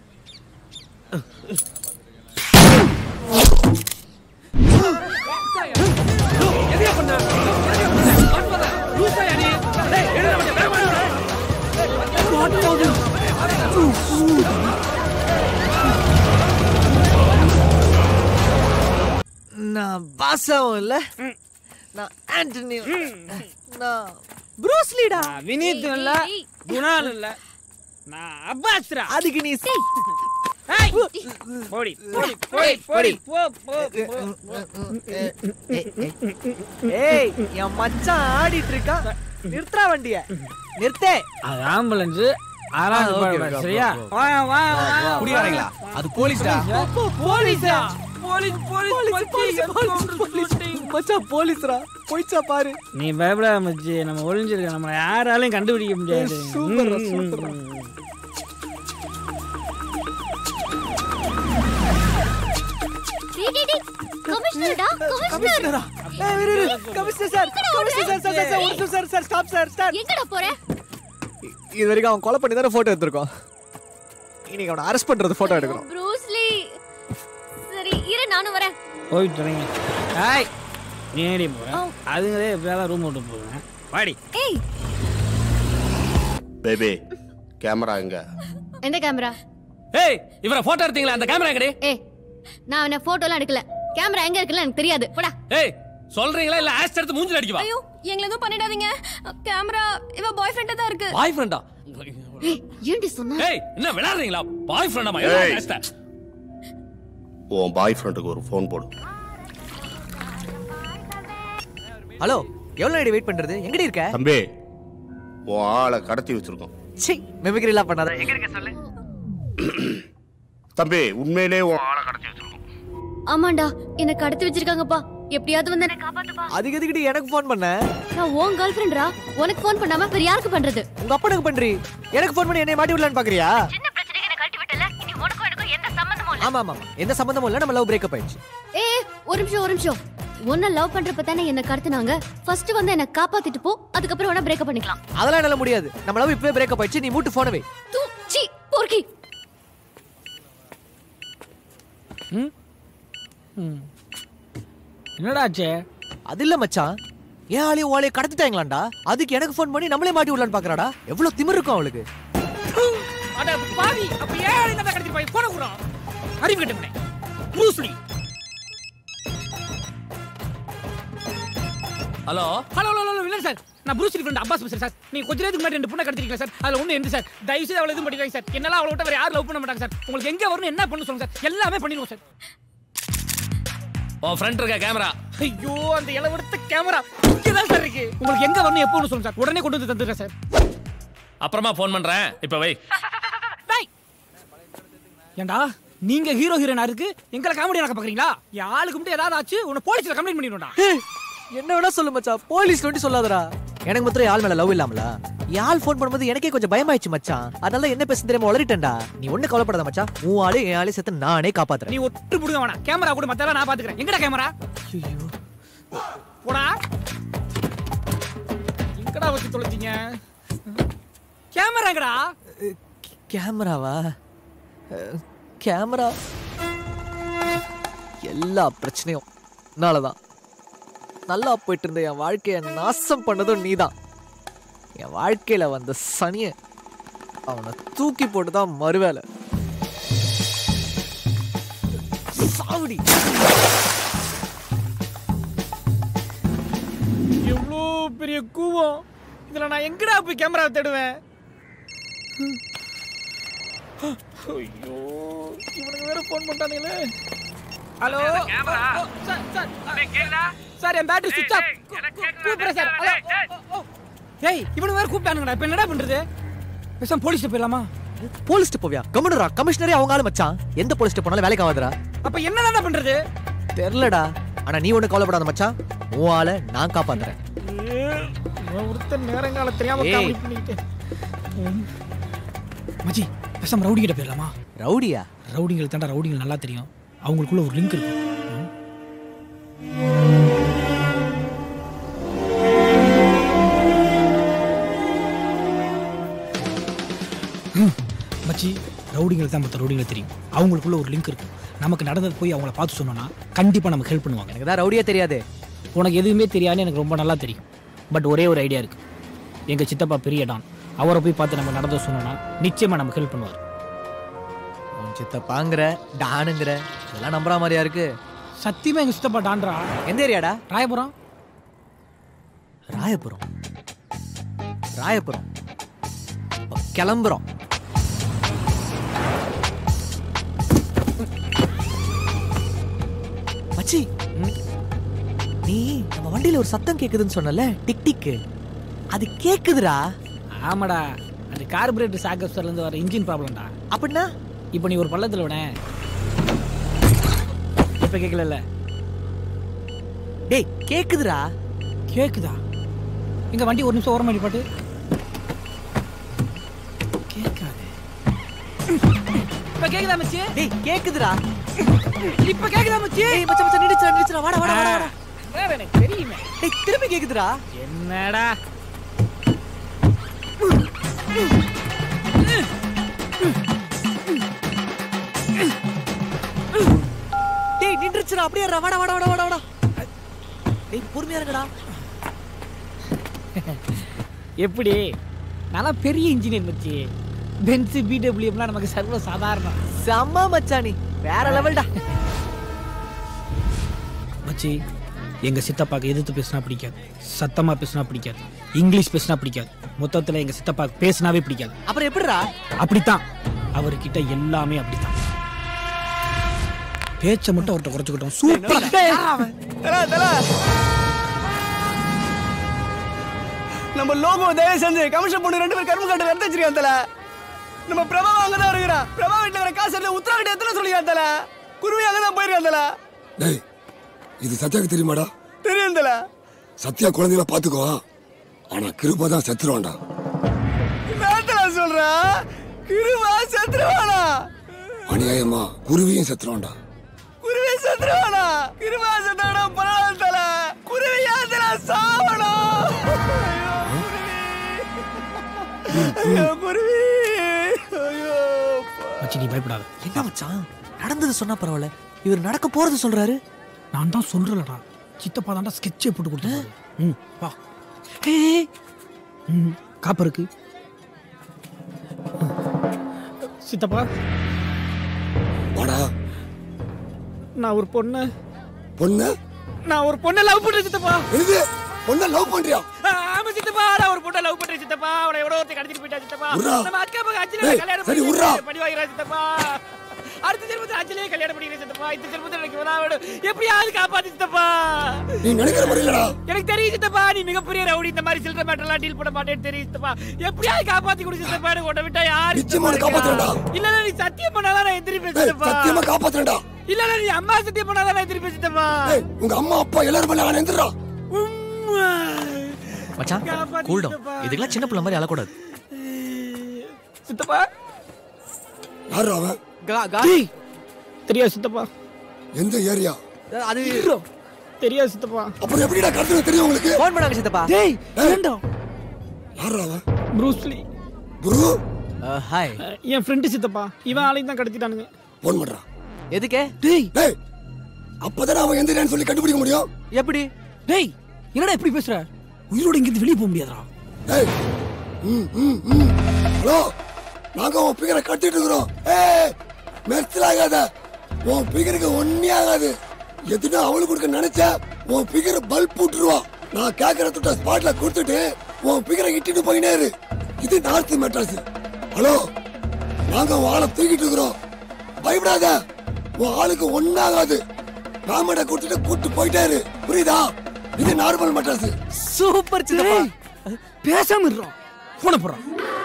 நான் பாசாவும் இல்ல நான் ஆண்டனி நான் ப்ரூஸ்லிடா வினீத் இல்ல குணால் இல்ல நான் அப்பாஸ்ரா அதுக்கு நீ ஏய், போடி போடி போடி போடி போ போ ஏய் என் மச்சான் ஆடிட்டு இருக்கான் நிறுத்துறா வண்டிய நிறுத்தே அது ஆம்புலன்ஸ் ஆறாவது போடக்கூடாது, சரியா வா வா வா குடியாரங்களா அது போலீஸ்டா போலீஸா போலீஸ் போலீஸ் போலீஸ் மச்சான் போலீஸ்ரா போயிச்சா பாரு நீ பயப்படாத மச்சி நம்ம ஒளிஞ்சிருக்க நம்ம யாராலையும் கண்டுபிடிக்க முடியாது சூப்பர்ரா, ம், ம், சூப்பர்ரா. ம். டேய் டேய் டேய் கமிஷனர்டா கமிஷனர் ஏய் இரு, இரு. Commissioner sir commissioner sir sir sir ஒரு நிமிஷம் sir sir stop sir stop எங்கடா போற இது வரைக்கும் அவன் கொலை பண்ணி தானே போட்டோ எடுத்திருக்கோம் இன்னைக்கு அவனை அரெஸ்ட் பண்றது போட்டோ எடுக்கணும் ப்ரூஸ்லி சரி இரு நானும் வரேன் போயிட்டு வரீங்க ஹாய் நீ ஏடி போற அதுங்களே எப்படியாவது ரூம் விட்டு போவேன் வாடி ஏய் பேபி கேமரா எங்க எந்த கேமரா ஏய் இவரை போட்டோ எடுத்தீங்களா அந்த கேமரா எங்கடி ஏய் நான் என்ன போட்டோலாம் எடுக்கல கேமரா எங்க இருக்குல்ல எனக்கு தெரியாது போடா ஏய் சொல்றீங்களா இல்ல ஆஸ்ட் எடுத்து மூஞ்சில அடிக்கவா ஐயோ எங்களை எதுவும் பண்ணிடாதீங்க கேமரா இவ பாய் ஃப்ரெண்டா தான் இருக்கு பாய் ஃப்ரெண்டா ஏய் ஏன்டி சொன்ன ஏய் என்ன விளையாடுறீங்களா பாய் ஃப்ரெண்டாமா ஏய். ஆஸ்ட் உன் பாய் ஃப்ரெண்டுக்கு ஒரு ஃபோன் போடு ஹலோ எவ்வளவு நேரம் வெயிட் பண்றது எங்கடி இருக்க தம்பி உன் ஆளை கடத்தி வச்சிருக்கோம் சி மெமிக்ரி எல்லாம் பண்ணாத எங்க இருக்க சொல்லு தம்பி உண்மையிலே உன் ஆளை கடத்தி வச்சிருக்கோம் ஆமாண்டா என்ன கடத்தி வச்சிருக்காங்கப்பா எப்படியாவது வந்து என்ன காப்பாத்துப்பா அதுக்கு எதுக்கிட்டு எனக்கு ஃபோன் பண்ண நான் உன் கேர்ள் ஃப்ரெண்ட்ரா உனக்கு ஃபோன் பண்ணாம வேற யாருக்கு பண்றது உங்க அப்பனுக்கு பண்றி எனக்கு ஃபோன் பண்ணி என்னை மாட்டி விடலான்னு பாக்குறியா சின்ன பிரச்சனைக்கு என்ன கழட்டி விட்டல இனி உனக்கும் எனக்கும் எந்த சம்பந்தமும் இல்ல ஆமா ஆமா ஆமா. எந்த சம்பந்தமும் இல்ல நம்ம லவ் பிரேக்கப் ஆயிடுச்சு ஏய் ஒரு நிமிஷம் ஒரு நிமிஷம் உன்னை லவ் பண்றப்ப தானே என்ன கடத்துனாங்க ஃபர்ஸ்ட் வந்து என்ன காப்பாத்திட்டு போ அதுக்கப்புறம் வேணா பிரேக்கப் பண்ணிக்கலாம் அதெல்லாம் என்னால முடியாது நம்ம லவ் இப்பவே பிரேக்கப் ஆயிடுச்சு நீ மூட்டு போனவே தூ சி போர்க்கி என்னடா ஆச்சு அது இல்ல மச்சான் ஏன் ஆளையும் ஓலையை கடத்திட்டாங்களாண்டா அதுக்கு எனக்கு ஃபோன் பண்ணி நம்மளே மாட்டி விடலான்னு பாக்குறாடா எவ்வளவு திமிரு இருக்கும் அவளுக்கு அட பாவி அப்ப ஏன் இந்த கடத்தி போய் போன குறோம் அறிவு கட்டுமே Bruce Lee hello hello hello hello இல்லை சார் நான் ப்ரூஸ்லி ஃப்ரெண்ட் அப்பாஸ் பேசுறேன் சார் நீங்க கொஞ்ச நேரத்துக்கு முன்னாடி ரெண்டு பொண்ணை கடத்திருக்கீங்க சார் அதுல ஒண்ணு எந்த சார் தயவு செய்து அவளை எதுவும் பண்ணிடுவாங்க சார் என்னால அவளை விட்டு வேற யாரும் லவ் பண்ண மாட்டாங்க சார் உங்களுக்கு எங்க வரணும் என்ன பண்ணு சொல்லுங்க சார் எல்லாமே பண்ணிடுவோம் சார் உன் ஃப்ரெண்ட் இருக்க கேமரா ஐயோ அந்த இளவெடுத்த கேமரா இங்கதான் சார் இருக்கு உங்களுக்கு எங்க வரணும் எப்போ சொல்லுங்க சார் உடனே கொண்டு வந்து தந்துடுறேன் சார் அப்புறமா ஃபோன் பண்றேன் இப்ப வை ஏண்டா நீங்க ஹீரோ ஹீரோனா இருக்கு எங்களை காமெடி நடக்க பாக்குறீங்களா என் ஆளுக்கு மட்டும் ஏதாவது ஆச்சு உன்னை போலீஸ்ல கம்ப்ளைண்ட் பண்ணிடுவோம்டா என்ன வேணா சொல்லு மச்சான் போலீஸ் நோண்டி சொல்லாதடா எனக்கு மாத்திரம் யாழ் மேல லவ் இல்லாமல யாழ் ஃபோன் பண்ணும்போது எனக்கே கொஞ்சம் பயமாயிடுச்சு மச்சான் அதனால என்ன பேச தெரியாம உளறிட்டேன்டா நீ ஒண்ணு கவலைப்படாத மச்சான் உன் ஆளு என் ஆளு சேர்த்து நானே காப்பாத்துறேன் நீ ஒட்டு புடுங்க வேணாம் கேமரா கூட மத்தெல்லாம் நான் பாத்துக்கிறேன் எங்கடா கேமரா போடா எங்கடா வச்சு தொலைச்சிங்க கேமரா எங்கடா கேமராவா அஹ், கேமரா எல்லா பிரச்சனையும் நாளதான் நல்லா போயிட்டு இருந்த என் வாழ்க்கையை நாசம் பண்ணதும் நீதான் என் வாழ்க்கையில வந்த சனிய அவனை தூக்கி போட்டு தான் மறுவேலை சாவடி எவ்வளோ பெரிய கூவம் இதுல நான் எங்கடா போய் கேமரா தேடுவேன் ஐயோ இவனுக்கு வேற ஃபோன் பண்ணிட்டானுங்களே hello camera? Sir sir sir என் பேட்டரி சுவிட்ச் ஆஃப் கூப்பிடுறேன் சார் ஹலோ ஏய் இவனு வேற கூப்பிட்டானுங்கடா இப்போ என்னடா பண்றது பேசாம போலீஸ்ல போயிடலாமா போலீஸ்ட்டு போவியா கம்முனுரா கமிஷனரே அவங்க ஆளு மச்சான் எந்த போலீஸ்ட்டு போனாலும் வேலைக்கு ஆகாதுடா அப்ப என்னடா பண்றது தெரிலடா ஆனா நீ ஒண்ணு கவலைப்படாத மச்சான் உன் ஆளை நான் காப்பாத்துறேன் இவன் ஒருத்தன் நேரங்கால தெரியாம ஏய். காமெடி பண்ணிட்டு ம். மச்சி பேசாம ரவுடி கிட்ட போயிடலாமா ரவுடியா ரவுடிங்களுக்கு தாண்டா ரவுடிங்கள் நல்லா தெரியும் அவங்களுக்குள்ள ஒரு லிங்க் இருக்கும் ம். ம். மச்சி ரவுடிங்களுக்கு தான் மற்ற ரவுடிங்களை தெரியும் அவங்களுக்குள்ள ஒரு லிங்க் இருக்கும் நமக்கு நடந்தது போய் அவங்கள பார்த்து சொன்னோம்னா கண்டிப்பாக நமக்கு ஹெல்ப் பண்ணுவாங்க எனக்கு தான் ரவுடியே தெரியாது உனக்கு எதுவுமே தெரியாதுன்னு எனக்கு ரொம்ப நல்லா தெரியும் பட் ஒரே ஒரு ஐடியா இருக்கு எங்க சித்தப்பா பெரிய டான் அவரை போய் பார்த்து நம்ம நடந்த சொன்னோம்னா நிச்சயமா நமக்கு ஹெல்ப் பண்ணுவார் உன் சித்தப்பாங்கிற டானுங்கிற இதெல்லாம் நம்புற மாதிரியா இருக்கு சத்தியமா எங்க சித்தப்பா டான்ரா எந்த ஏரியாடா ராயபுரம் ராயபுரம் ராயபுரம் அப்ப கிளம்புறோம் மச்சி நீ நம்ம வண்டியில ஒரு சத்தம் கேக்குதுன்னு சொன்னல டிக் டிக் அது கேக்குதுடா ஆமாடா அது கார்பரேட்டர் சாக்கப்ஸ்ல இருந்து வர இன்ஜின் ப்ராப்ளம்டா அப்படின்னா இப்போ நீ ஒரு பள்ளத்துல விட இப்ப கேட்கல டேய் கேக்குதுடா கேக்குதா எங்க வண்டி ஒரு நிமிஷம் ஓரமா பாட்டு கேட்காது இப்ப கேக்குதா மச்சி டேய் கேக்குதுடா இப்ப கேக்குதா மச்சி டேய் மச்சான் மச்சான் நிடிச்சுடா நிடிச்சுடா வாடா வாடா வாடா வாடா வேற எனக்கு தெரியுமே டேய் திரும்பி கேக்குதுடா என்னடா டேய் நின்றுச்சுடா அப்படியே இருடா. வாடா வாடா வாடா வாடா வாடா டேய் பொறுமையா இருங்கடா எப்படி நல்லா பெரிய இன்ஜினியர் மச்சி பென்ஸ் பிடபிள்யூஎம்லாம் நமக்கு சர்வ சாதாரணம் செம்ம மச்சான் நீ வேற லெவல்டா மச்சி எங்க சித்தப்பாக்கு எதிர்த்து பேசினா பிடிக்காது சத்தமா பேசினா பிடிக்காது இங்கிலீஷ் பேசினா பிடிக்காது மொத்தத்துல எங்க சித்தப்பாக்கு பேசினாவே பிடிக்காது அப்புறம் எப்படிடா அப்படித்தான் அவர்கிட்ட எல்லாமே அப்படித்தான் பேச்சை மட்டும் அவர்கிட்ட குறைச்சுக்கிட்டோம் சூப்பர் நம்ம லோகோ தயவு செஞ்சு கமிஷன் பொண்ணு ரெண்டு பேரும் கரும்பு காட்டு வரத்து வச்சிருக்கான் தல நம்ம பிரபா அங்க தான் இருக்கிறான் பிரபா வீட்டுல வர காசு எடுத்து உத்தரவாட்டு எத்தனை சொல்லிருக்கான் தல குருவி அங்க தான் போயிருக்கான் தல டேய் இது சத்யாக்கு தெரியுமாடா தெரியும் தல சத்யா குழந்தைகளை பாத்துக்கோ ஆனா கிருபா தான் செத்துருவான்டா நேரத்துல சொல்ற கிருவா செத்துருவானா அநியாயமா குருவியும் செத்துருவான்டா குருவி செத்துருவானா கிருவா செத்தானா பரவாயில்ல தல குருவி ஏன் தல சாவணும் ஐயோ குருவி ஐயோ மச்சி நீ பயப்படாத என்ன மச்சான் நடந்தது சொன்னா பரவாயில்ல இவர் நடக்க போறது சொல்றாரு நான் தான் சொல்றேன்டா சித்தப்பா தான்டா ஸ்கெட்சே போட்டு கொடுத்தேன் ம் வா ம் காப்பு இருக்கு சித்தப்பா வாடா நான் ஒரு பொண்ணு பொண்ணு நான் ஒரு பொண்ணை லவ் பண்றேன் சித்தப்பா என்னது பொண்ணை லவ் பண்றியா ஆமா சித்தப்பா நான் ஒரு பொண்ணை லவ் பண்றேன் சித்தப்பா அவனை எவ்வளோ ஒருத்தர் கடத்திட்டு போயிட்டா சித்தப்பா உர்ரா. நம்ம அக்கா பக்கம் டேய், அஞ்சலி கல்யாணம் சரி, பண்ணி உர்ரா. பண்ணி வாங்கிறா சித்தப்பா அடுத்த ஜென்மத்தில் அஞ்சலியே கல்யாணம் பண்ணிக்கிறேன் சித்தப்பா இந்த ஜென்மத்தில் எனக்கு வேணா வேணும் எப்படியாவது காப்பாத்து சித்தப்பா நீ நினைக்கிற மாதிரி இல்லடா எனக்கு தெரியும் சித்தப்பா நீ மிகப்பெரிய ரவுடி இந்த மாதிரி சில்லற மேட்டர்லாம் டீல் பண்ண மாட்டேன்னு தெரியும் சித்தப்பா எப்படியாவது காப்பாத்தி கொடு சித்தப்பா எனக்கு உன்னை விட்டா யாரு நிச்சயமா உன்னை காப்பாத்துறேன்டா. இல்ல இல்ல நீ சத்தியம் பண்ணாதான் நான் எந்திரிப்பேன் ஏய், சித்தப்பா சத்தியமா காப்பாத்துறேன்டா இல்ல இல்ல நீ அம்மா சத்தியம் பண்ணாதான் நான் எந்திரிப்பேன் சித்தப்பா ஏய், உங்க அம்மா அப்பா எல்லாரும் மேல அவன் எந்திரா மச்சான் கூல் டவுன் இதுக்கெல்லாம் சின்ன பிள்ளை மாதிரி அழக்கூடாது சித்தப்பா யாரு அவன் டேய், தெரியாது சித்தப்பா எந்த ஏரியா அது தெரியாது சித்தப்பா அப்புறம் எப்படிடா கடத்துறது தெரியும் உங்களுக்கு ஃபோன் பண்ணாங்க சித்தப்பா டேய் வேண்டாம் யாரு அவன் ப்ரூஸ்லி குரு ஹாய் என் ஃப்ரெண்டு சித்தப்பா இவன் ஆளையும் தான் கடத்திட்டானுங்க போன் பண்றான் எதுக்கே டேய் டேய் அப்பதானே அவன் எந்த ஏரியான்னு சொல்லி கண்டுபிடிக்க முடியும் எப்படி டேய் என்னடா இப்படி பேசுற உயிரோட இங்கிருந்து வெளியே போக முடியாதுடா ஏய் ம் ம் ம் ஹலோ நாங்க உன் பிகரை கட்டிட்டு இருக்கிறோம் ஏய் மெர்சல் ஆகாத உன் பிகருக்கு ஒன்னே ஆகாது எதுனா அவளுக்கு கொடுக்க நினைச்ச உன் பிகரை பல்ப் போட்டுருவா நான் கேட்கற துட்ட ஸ்பாட்ல கொடுத்துட்டு உன் பிகரை இட்டிட்டு போயினே இரு இது நார்த் மெட்ராஸ் ஹலோ நாங்க உன் ஆளை தூக்கிட்டு இருக்கிறோம் பயப்படாத உன் ஆளுக்கு ஒன்னாகாது பேமெண்ட கொடுத்துட்டு கூட்டு போயிட்டே இரு புரியுதா இது நார்மல் மெட்ராஸ் சூப்பர் சித்தப்பா பேசாம இருறோம் போன போறோம்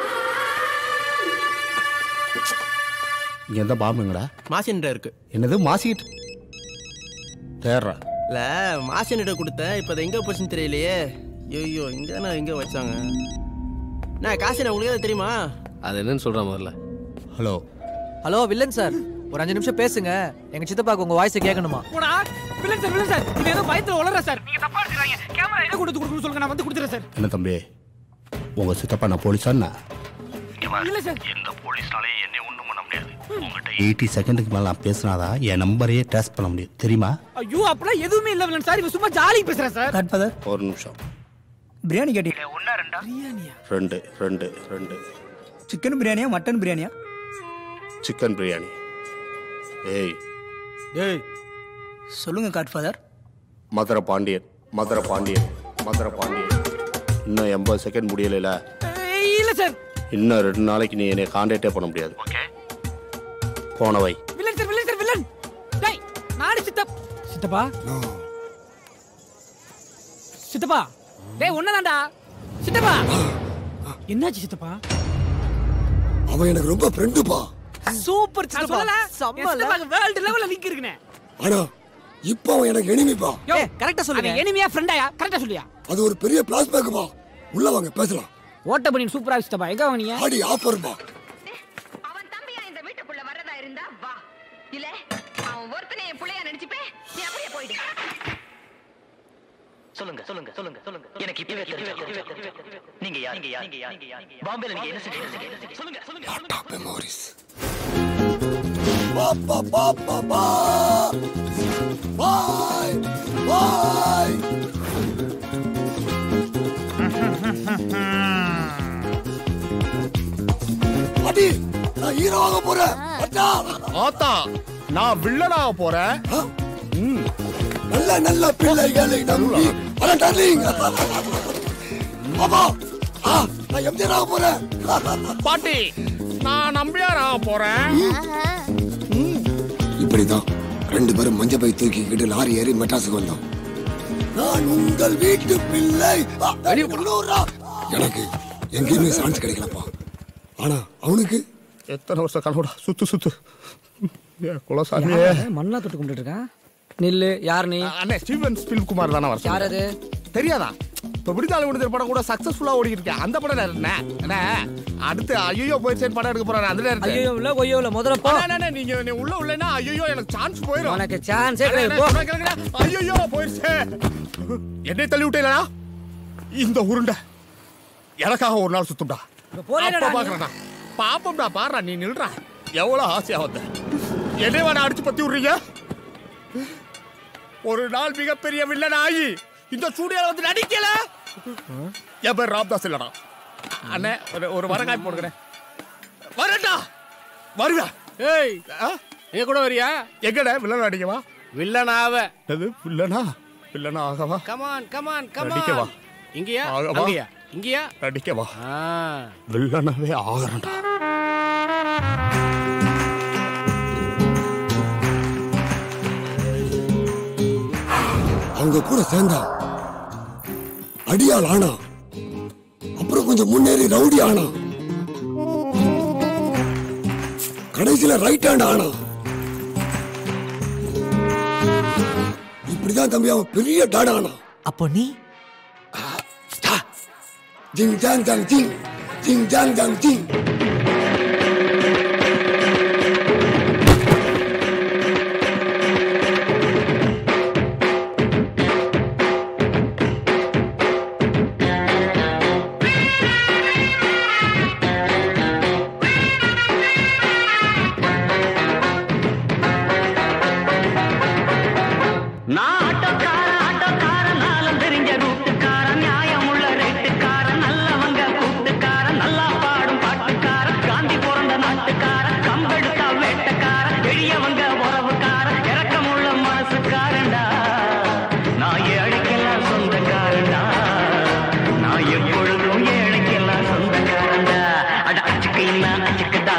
இங்க எந்த பாம்புங்கடா மாசின்ட இருக்கு என்னது மாசிட்டு தேர்றா இல்ல மாசினிட கொடுத்தேன் இப்ப அது எங்க போச்சுன்னு தெரியலையே ஐயோ இங்க நான் எங்க வச்சாங்க நான் காசு உங்களுக்கு ஏதாவது தெரியுமா அது என்னன்னு சொல்ற முதல்ல ஹலோ ஹலோ வில்லன் சார் ஒரு அஞ்சு நிமிஷம் பேசுங்க எங்க சித்தப்பாக்கு உங்க வாய்ஸ் கேட்கணுமா போடா வில்லன் சார் வில்லன் சார் இது ஏதோ பயத்துல உளற சார் நீங்க தப்பா எடுத்துறாங்க கேமரா எங்க கொடுத்து கொடுக்கணும் சொல்லுங்க நான் வந்து கொடுத்துறேன் சார் என்ன தம்பி உங்க சித்தப்பா நான் போலீஸாண்ணா இல்ல சார் எந்த போலீஸ்னாலே என்னை ஒண்ணும் பண்ண முடியாது உங்ககிட்ட எயிட்டி செகண்டுக்கு மேல நான் பேசினாதான் என் நம்பரையே டேஸ்ட் பண்ண முடியும் தெரியுமா ஐயோ அப்பலாம் எதுவுமே இல்ல வில்லன் சார் இவன் சும்மா ஜாலி பேசுறேன் சார் காட்ஃபாதர் ஒரு நிமிஷம் பிரியாணி கேட்டீங்க ஒன்னா ரெண்டா பிரியாணியா ரெண்டு ரெண்டு ரெண்டு சிக்கன் பிரியாணியா மட்டன் பிரியாணியா சிக்கன் பிரியாணி ஏய் ஏய் சொல்லுங்க காட்ஃபாதர் மதுரை பாண்டியன் மதுரை பாண்டியன் மதுரை பாண்டியன் இன்னும் எண்பது செகண்ட் முடியலைல இல்ல சார் இன்னும் ரெண்டு நாளைக்கு நீ என்னை காண்டாக்டே பண்ண முடியாது போனவை villain sir villain sir villain டேய் நாடு சித்தப் சித்தப்பா சித்தப்பா டேய் ஒன்னதான்டா சித்தப்பா என்னாச்சு சித்தப்பா அவன் எனக்கு ரொம்ப ஃப்ரெண்டுப்பா சூப்பர் நான் சொல்லல சித்தப்பாக்கு வேர்ல்ட் லெவல்ல லிங்க் இருக்குனே ஆனா இப்போ அவன் எனக்கு எனிமிப்பா யோ கரெக்டா சொல்லுங்க அவன் எனிமியா ஃப்ரெண்டாயா கரெக்டா சொல்லியா அது ஒரு பெரிய பிளாஸ்பேக்குப்பா உள்ள வாங்க பேசலாம் ஓட்ட பண்ணி சூப்பரா சித்தப்பா எங்க வாங்குனீங்க ஆடி ஆஃபர்ப்பா அவன் தம்பியா இந்த வீட்டுக்குள்ள வரதா இருந்தா வா இல்ல அவன் ஒருத்தனை என் புள்ளையா நினைச்சுப்பே நீ அப்படியே போயிடு சொல்லுங்க சொல்லுங்க சொல்லுங்க சொல்லுங்க எனக்கு இப்பவே தெரியும் நீங்க யார் நீங்க யார் நீங்க யார் நீங்க யார் பாம்பேல நீங்க என்ன செஞ்சீங்க சொல்லுங்க சொல்லுங்க மெமோரிஸ் பாப்பா பாப்பா பா பாய் பாய் அடி நான் ஹீரோவாக போறேன் அட்டா ஆத்தா நான் வில்லனாக போறேன் நல்ல நல்ல பிள்ளைகளை நம்பி அட டார்லிங் பாப்பா ஆ நான் எம்ஜிஆர் ஆக போறேன் பாட்டி நான் நம்பியாராக போறேன் இப்படிதான் ரெண்டு பேரும் மஞ்ச பை தூக்கிக்கிட்டு லாரி ஏறி மெட்ராஸுக்கு வந்தோம் நான் உங்கள் வீட்டு பிள்ளை ஆ, உள்ளூரா. எனக்கு எங்கேயுமே சான்ஸ் கிடைக்கலப்பா ஆனா அவனுக்கு எத்தனை வருஷம் கனவுடா சுத்து சுத்து ஏ, குலசாமியே மண்ணா தொட்டு கும்பிட்டு இருக்கான் நில்லு யார் நீ அண்ணே ஸ்டீவன் ஸ்பில்குமார் தானே வர யார் அது தெரியாதா இப்ப விடுதலை விடுதல் படம் கூட சக்சஸ்ஃபுல்லா ஓடிட்டு இருக்கேன் அந்த படம் என்ன என்ன அடுத்து ஐயோ போயிடுச்சேன்னு படம் எடுக்க போறாரு அந்த நேரத்துல ஐயோ இல்ல கொய்யோ இல்ல முதல்ல போ அண்ணா, அண்ணா, நீங்க நீ உள்ள உள்ளனா ஐயோ எனக்கு சான்ஸ் போயிடும் உனக்கு சான்ஸே அண்ணா, கிடையாது, போ. அண்ணா, கேளுங்கடா. ஐயோ போயிருச்சு என்னை தள்ளி விட்டீங்களா இந்த உருண்டை எனக்காக ஒரு நாள் சுத்தும்டா போறேன்டா அப்ப நீ. பாக்குறேன்டா பாப்போம்டா பாடுறா நீ நில்றா எவ்வளவு ஆசையா வந்த என்னைய வேணா அடிச்சு பத்தி விடுறீங்க ஒரு நாள் மிகப்பெரிய வில்லன் ஆகி இந்த ஸ்டூடியோல வந்து நடிக்கல என் பேர் ராம்தாஸ் இல்லடா அண்ணே ஒரு ஒரு வரகாய் போடுகிறேன் வரட்டா வருவா ஏய் எங்க கூட வரியா எங்கடா வில்லன் அடிக்கவா வில்லனாவ அது வில்லனா இல்லைன்னா ஆகவா கமான் கமான் நடிக்கவா? கமான் இங்கயா ஆகவா? அங்கயா இங்கயா நடிக்கவா ஆ வில்லனவே ஆகிறேன்டா அவங்க கூட சேர்ந்தா அடியாள் ஆனா அப்புறம் கொஞ்சம் முன்னேறி ரவுடி ஆனா கடைசியில ரைட் ஹேண்ட் ஆனா இப்படிதான் தம்பி அவன் பெரிய டாடா ஆனா அப்போ நீ ஜிங் ஜாங் ஜாங் ஜிங் ஜிங் ஜாங் ஜாங் ஜிங் நான் ஆட்டோக்கார ஆட்டோக்கார நாளும் தெரிஞ்ச ரூட்டுக்கார நியாயமுள்ள ரேட்டுக்கார நல்லவங்க கூட்டுக்கார நல்லா பாடும் பாட்டுக்கார காந்தி பிறந்த நாட்டுக்கார கம்பெடுத்தா வேட்டக்கார எளியவங்க உறவுக்கார இறக்கமுள்ள மனசுக்காரண்டா நான் ஏழைக்கெல்லாம் சொந்தக்காரண்டா நான் எப்பொழுதும் ஏழைக்கெல்லாம் சொந்தக்காரண்டா அட அச்சுக்கையின்னா அச்சுக்கடா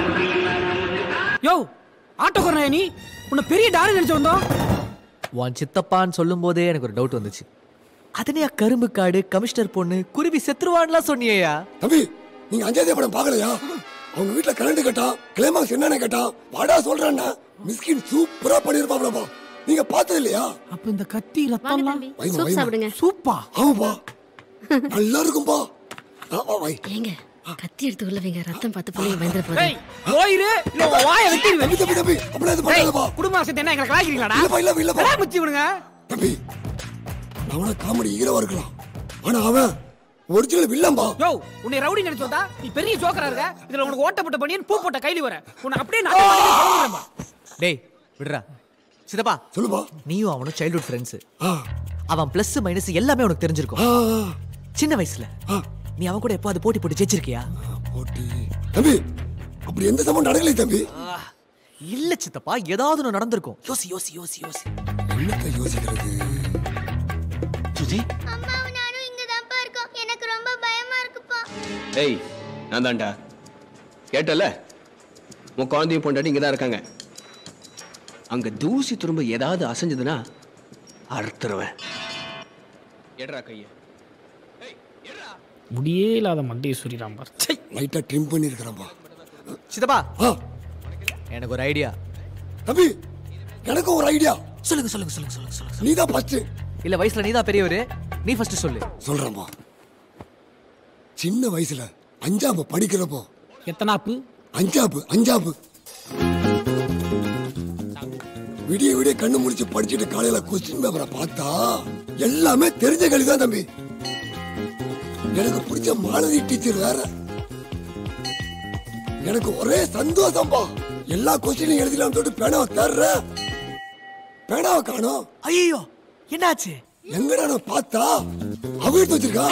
யோ ஆட்டோக்காரனா நீ உன்னை பெரிய டாரு நினைச்சு வந்தோம் உன் சித்தப்பான்னு சொல்லும் போதே எனக்கு ஒரு டவுட் வந்துச்சு அதனையா கரும்பு காடு கமிஷனர் பொண்ணு குருவி செத்துருவான்லாம் சொன்னியா தம்பி நீங்க அஞ்சாவது படம் பார்க்கலையா அவங்க வீட்டுல கரண்ட் கேட்டான் கிளைமாக்ஸ் என்னன்னு கேட்டான் வாடா சொல்றேன்னா மிஸ்கின் சூப்பரா பண்ணிருப்பாப்லப்பா நீங்க பார்த்தது இல்லையா அப்ப இந்த கத்தி ரத்தம்லாம் வைமா, சூப் வைமா. சாப்பிடுங்க சூப்பா ஆமாப்பா நல்லா இருக்கும்பா ஆ, ஆ, வை ஏங்க கத்தி எடுத்து உள்ள வைங்க ரத்தம் பார்த்து பிள்ளைங்க பயந்துட டேய் போகுது போயிரு இல்ல உன் வாயை வெட்டிடுவேன் தம்பி தம்பி தம்பி அப்படியே இது பண்ணாதப்பா குடும்ப ஆசை என்ன எங்களை கலாய்க்கிறீங்களாடா இல்லப்பா இல்லப்பா இல்லப்பா முச்சி விடுங்க தம்பி அவன காமெடி ஹீரோவா இருக்கலாம் ஆனா அவன் ஒரிஜினல் வில்லம்பா யோ உன்னை ரவுடி நினைச்சு வந்தா நீ பெரிய ஜோக்கரா இருக்க இதுல உனக்கு ஓட்டப்பட்ட பண்ணியன் பூ போட்ட கைலி வர உன்னை அப்படியே நான் டேய் விடுறா சித்தப்பா சொல்லுப்பா நீயும் அவனும் சைல்ட்ஹுட் ஃப்ரெண்ட்ஸ் அவன் பிளஸ் மைனஸ் எல்லாமே உனக்கு தெரிஞ்சிருக்கும் சின்ன வயசுல நீ அவன் கூட எப்போ அது போட்டி போட்டு ஜெயிச்சிருக்கியா தம்பி அப்படி எந்த சம்பவம் நடக்கலை தம்பி இல்ல சித்தப்பா ஏதாவது ஒண்ணு நடந்திருக்கும் யோசி யோசி யோசி யோசி என்னத்தை யோசிக்கிறது சுஜி அம்மாவும் நானும் இங்க தான்ப்பா இருக்கோம் எனக்கு ரொம்ப பயமா இருக்குப்பா ஏய் நான் தான்டா கேட்டல உன் குழந்தையும் பொண்டாட்டி இங்கே தான் இருக்காங்க அங்க தூசி திரும்ப ஏதாவது அசைஞ்சதுன்னா அறுத்துருவேன் எடுறா கைய முடியே இல்லாத மண்டையை சுரிராம் பார் லைட்டா ட்ரிம் பண்ணிருக்கிறப்பா சித்தப்பா எனக்கு ஒரு ஐடியா தம்பி எனக்கு ஒரு ஐடியா சொல்லுங்க சொல்லுங்க சொல்லுங்க சொல்லுங்க சொல்லுங்க நீ தான் ஃபர்ஸ்ட் இல்ல வயசுல நீ தான் பெரியவரு நீ ஃபர்ஸ்ட் சொல்லு சொல்றேன்பா சின்ன வயசுல அஞ்சாப்பு படிக்கிறப்போ எத்தனாப்பு அஞ்சாப்பு அஞ்சாப்பு விடிய விடிய கண்ணு முடிச்சு படிச்சுட்டு காலையில கொஸ்டின் பேப்பரை பார்த்தா எல்லாமே தெரிஞ்ச கேள்வி தான் தம்பி எனக்கு பிடிச்ச மாலதி டீச்சர் வேற எனக்கு ஒரே சந்தோஷம்பா எல்லா கொஸ்டினையும் எழுதிலாம் சொல்லிட்டு பேனாவை தேடுற பேனாவை காணோம் ஐயோ என்னாச்சு எங்கடா நான் பார்த்தா அவ எடுத்து வச்சிருக்கா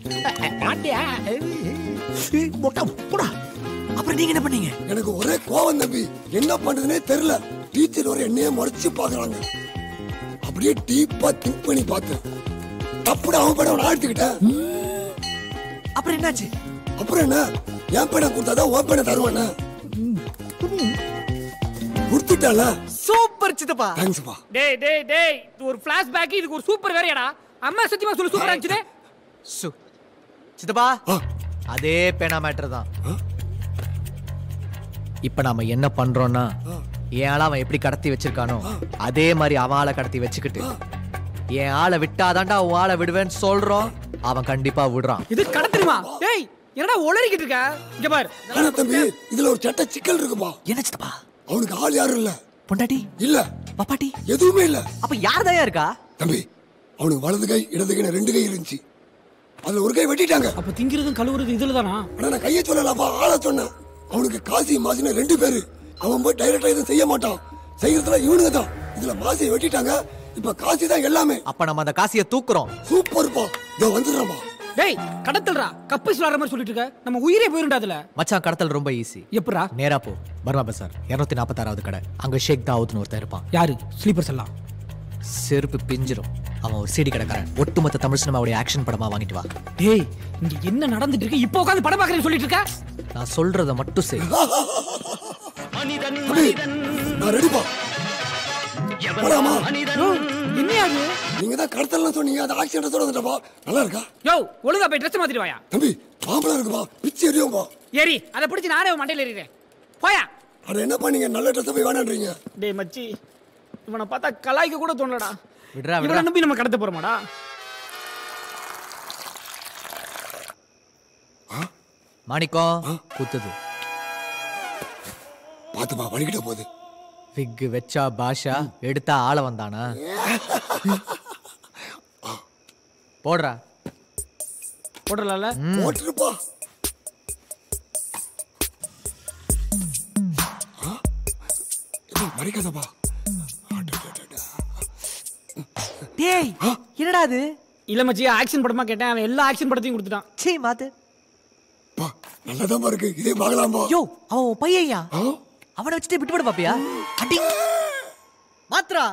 அப்புறம் நீங்க என்ன பண்ணீங்க எனக்கு ஒரே கோவம் தம்பி என்ன பண்றதுனே தெரியல டீச்சர் ஒரு என்னையே முறைச்சு பாக்குறாங்க அப்படியே டீப்பா திங்க் பண்ணி பார்த்தேன் தப்புட அவன் பேட நான் எடுத்துக்கிட்டேன் அப்புறம் என்னாச்சு அப்புறம் என்ன என் பேட கொடுத்தாதான் உன் பேட தருவானே கொடுத்துட்டால சூப்பர் சித்தப்பா தேங்க்ஸ்ப்பா டேய் டேய் டேய் இது ஒரு ஃபிளாஷ் பேக் இதுக்கு ஒரு சூப்பர் வேறையாடா அம்மா சத்தியமா சொல்லு சூப்பரா இருந்துச்சு சு சித்தப்பா அதே பேனா மேட்டர் தான் இப்ப நாம என்ன பண்றோம்னா என் ஆளை அவன் எப்படி கடத்தி வச்சிருக்கானோ அதே மாதிரி அவன் ஆளை கடத்தி வச்சுக்கிட்டு என் ஆளை விட்டாதான்டா உன் ஆளை விடுவேன்னு சொல்றோம் அவன் கண்டிப்பா விடுறான் இது கடத்துருமா டேய் என்னடா உளறிக்கிட்டு இருக்க இங்க பாரு ஆனா தம்பி இதுல ஒரு சட்ட சிக்கல் இருக்குப்பா என்ன சித்தப்பா அவனுக்கு ஆள் யாரும் இல்ல பொண்டாட்டி இல்ல பப்பாட்டி எதுவுமே இல்ல அப்ப யார் தயா இருக்கா தம்பி அவனுக்கு வலது கை இடது கை ரெண்டு கை இருந்துச்சு அதுல ஒரு கை வெட்டிட்டாங்க அப்ப திங்கிறதும் கழுவுறது இதுல தானா ஆனா நான் கையை சொல்லலப்பா ஆள சொன்னேன் அவனுக்கு காசி மாசின்னு ரெண்டு பேரு அவன் போய் டைரக்டா எதுவும் செய்ய மாட்டான் செய்யறதுல இவனுங்க தான் இதுல மாசியை வெட்டிட்டாங்க இப்ப காசி தான் எல்லாமே அப்ப நம்ம அந்த காசியை தூக்குறோம் சூப்பர்ப்பா இதோ வந்துடுறோம்ப்பா டேய் கடத்தல்றா கப்பை சுலாற மாதிரி சொல்லிட்டு இருக்க நம்ம உயிரே போயிருண்டா அதுல மச்சான் கடத்தல் ரொம்ப ஈஸி எப்படா நேரா போ பர்மா பசார் இருநூத்தி நாற்பத்தாறாவது கடை அங்க ஷேக் தாவூத்னு ஒருத்தன் இருப்பான் யாரு ஸ்லீப்பர்ஸ் எல்லாம் செருப்பு பிஞ்சிரும் அவன் ஒரு சிடி கடைக்காரன் ஒட்டுமொத்த தமிழ் சினிமாவுடைய ஆக்ஷன் படமா வாங்கிட்டு வா டேய் இங்க என்ன நடந்துட்டு இருக்கு இப்போ உட்காந்து படம் பார்க்கறேன்னு சொல்லிட்டு இருக்க நான் சொல்றத மட்டும் செய் நான் ரெடிப்பா போலாமா என்னையா அது நீங்க தான் கடத்தலாம் சொன்னீங்க அது ஆக்சிடென்ட் வந்துட்டப்பா நல்லா இருக்கா யோ ஒழுங்கா போய் ட்ரெஸ் மாத்திட்டு வாயா தம்பி பாம்பளா இருக்குப்பா பிச்சு எரியும்பா ஏறி அதை பிடிச்சி நானே உன் மண்டையில ஏறிடுறேன் போயா அட என்ன பண்ணீங்க நல்ல ட்ரெஸ் போய் வேணான்றீங்க டேய் மச்சி இவனை பார்த்தா கலாய்க்க கூட தோணலடா விடுறா இவனை விடுறா நம்பி நம்ம கடத்த போறோமாடா மாணிக்கம் குத்துது பாத்துப்பா வலிக்கிட்ட போகுது விக்கு வெச்சா பாஷா எடுத்தா ஆள வந்தானா போடுறா போடலாம்ல போட்டுருப்பா மறிக்காதப்பா டேய் என்னடா அது இல்ல மச்சி ஆக்ஷன் படமா கேட்டேன் அவன் எல்லா ஆக்ஷன் படத்தையும் கொடுத்துட்டான் சீ மாத்து நல்லதாப்பா இருக்கு இதே பார்க்கலாம்பா யோ அவன் உன் பையன்யா அவனை வச்சுட்டு விட்டு விட பாப்பியா அடி மாத்ரா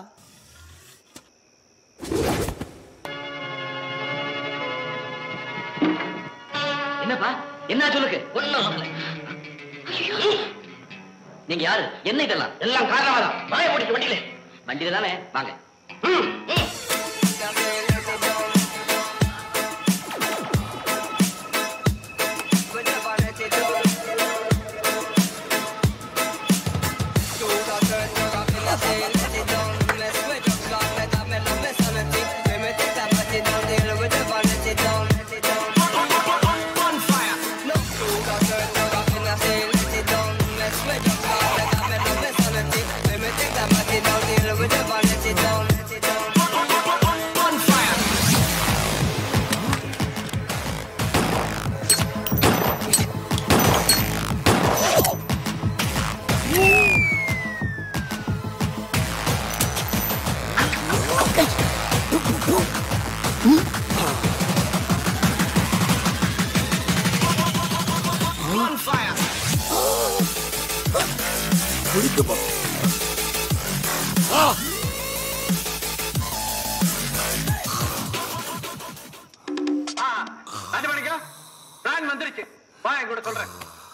என்னப்பா என்ன சொல்லுக்கு ஒண்ணும் ஆகல. நீங்க யாரு என்ன இதெல்லாம் எல்லாம் காரணமா தான் வாய பிடிக்க வண்டியில வண்டியில தானே வாங்க ம், ம். பிடிக்குப்பா ஆ ராஜமாணிக்கம் பிளான் வந்துருச்சு வா என் கூட சொல்றேன்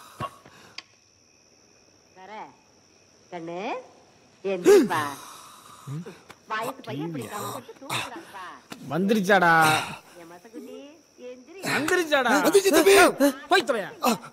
கண்ணு எந்திரிப்பா வயசு பையன் பிடிக்காம கொஞ்சம் தூங்குறாப்பா வந்துருச்சாடா என் மசக்குட்டி எந்திரி வந்துருச்சாடா வந்துருச்சு தம்பி. போய் தொலையா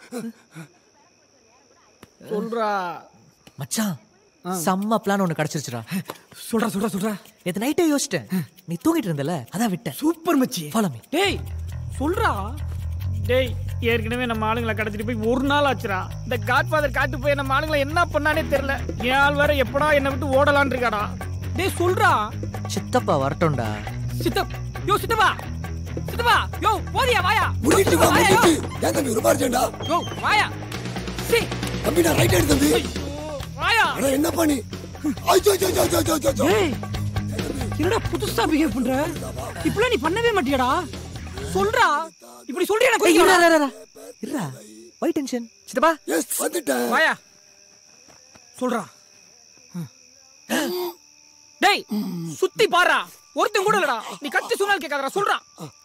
சொல்றா மச்சான் செம்ம பிளான் ஒண்ணு கிடைச்சிருச்சுடா சொல்றா சொல்றா சொல்றா நேத்து நைட்டே யோசிச்சிட்டேன் நீ தூங்கிட்டு இருந்தல அதான் விட்டேன் சூப்பர் மச்சி ஃபாலோ மீ டேய் சொல்றா டேய் ஏற்கனவே நம்ம ஆளுங்களை கடத்திட்டு போய் ஒரு நாள் ஆச்சுடா இந்த காட்ஃபாதர் காட்டு போய் நம்ம ஆளுங்களை என்ன பண்ணானே தெரியல என் ஆள் வேற எப்படா என்னை விட்டு ஓடலான்னு இருக்காடா டேய் சொல்றா சித்தப்பா வரட்டும்டா சித்தப் யோ சித்தப்பா சித்தப்பா யோ போதியா வாயா முடிட்டு வா வாயா, யோ. முடிட்டு ஏன் தம்பி ரொம்ப அர்ஜென்டா யோ வாயா சி தம்பி நான் ரைட் எடுத்து தம்பி வாயா அட என்ன பண்ணி ஐயோ ஐயோ ஐயோ ஐயோ ஐயோ ஐயோ ஏய் என்னடா புதுசா பிஹேவ் பண்ற இப்பலாம் நீ பண்ணவே மாட்டியாடா சொல்றா இப்படி சொல்றியா நான் ஏய், இருடா, குதிக்கிறேன் இருடா, இருடா. இருடா வை டென்ஷன் சித்தப்பா எஸ் வந்துட்டேன் வாயா சொல்றா டேய் சுத்தி பாறா ஒருத்தன் கூட இல்லடா நீ கத்தி சொன்னால் கேட்காதடா சொல்றா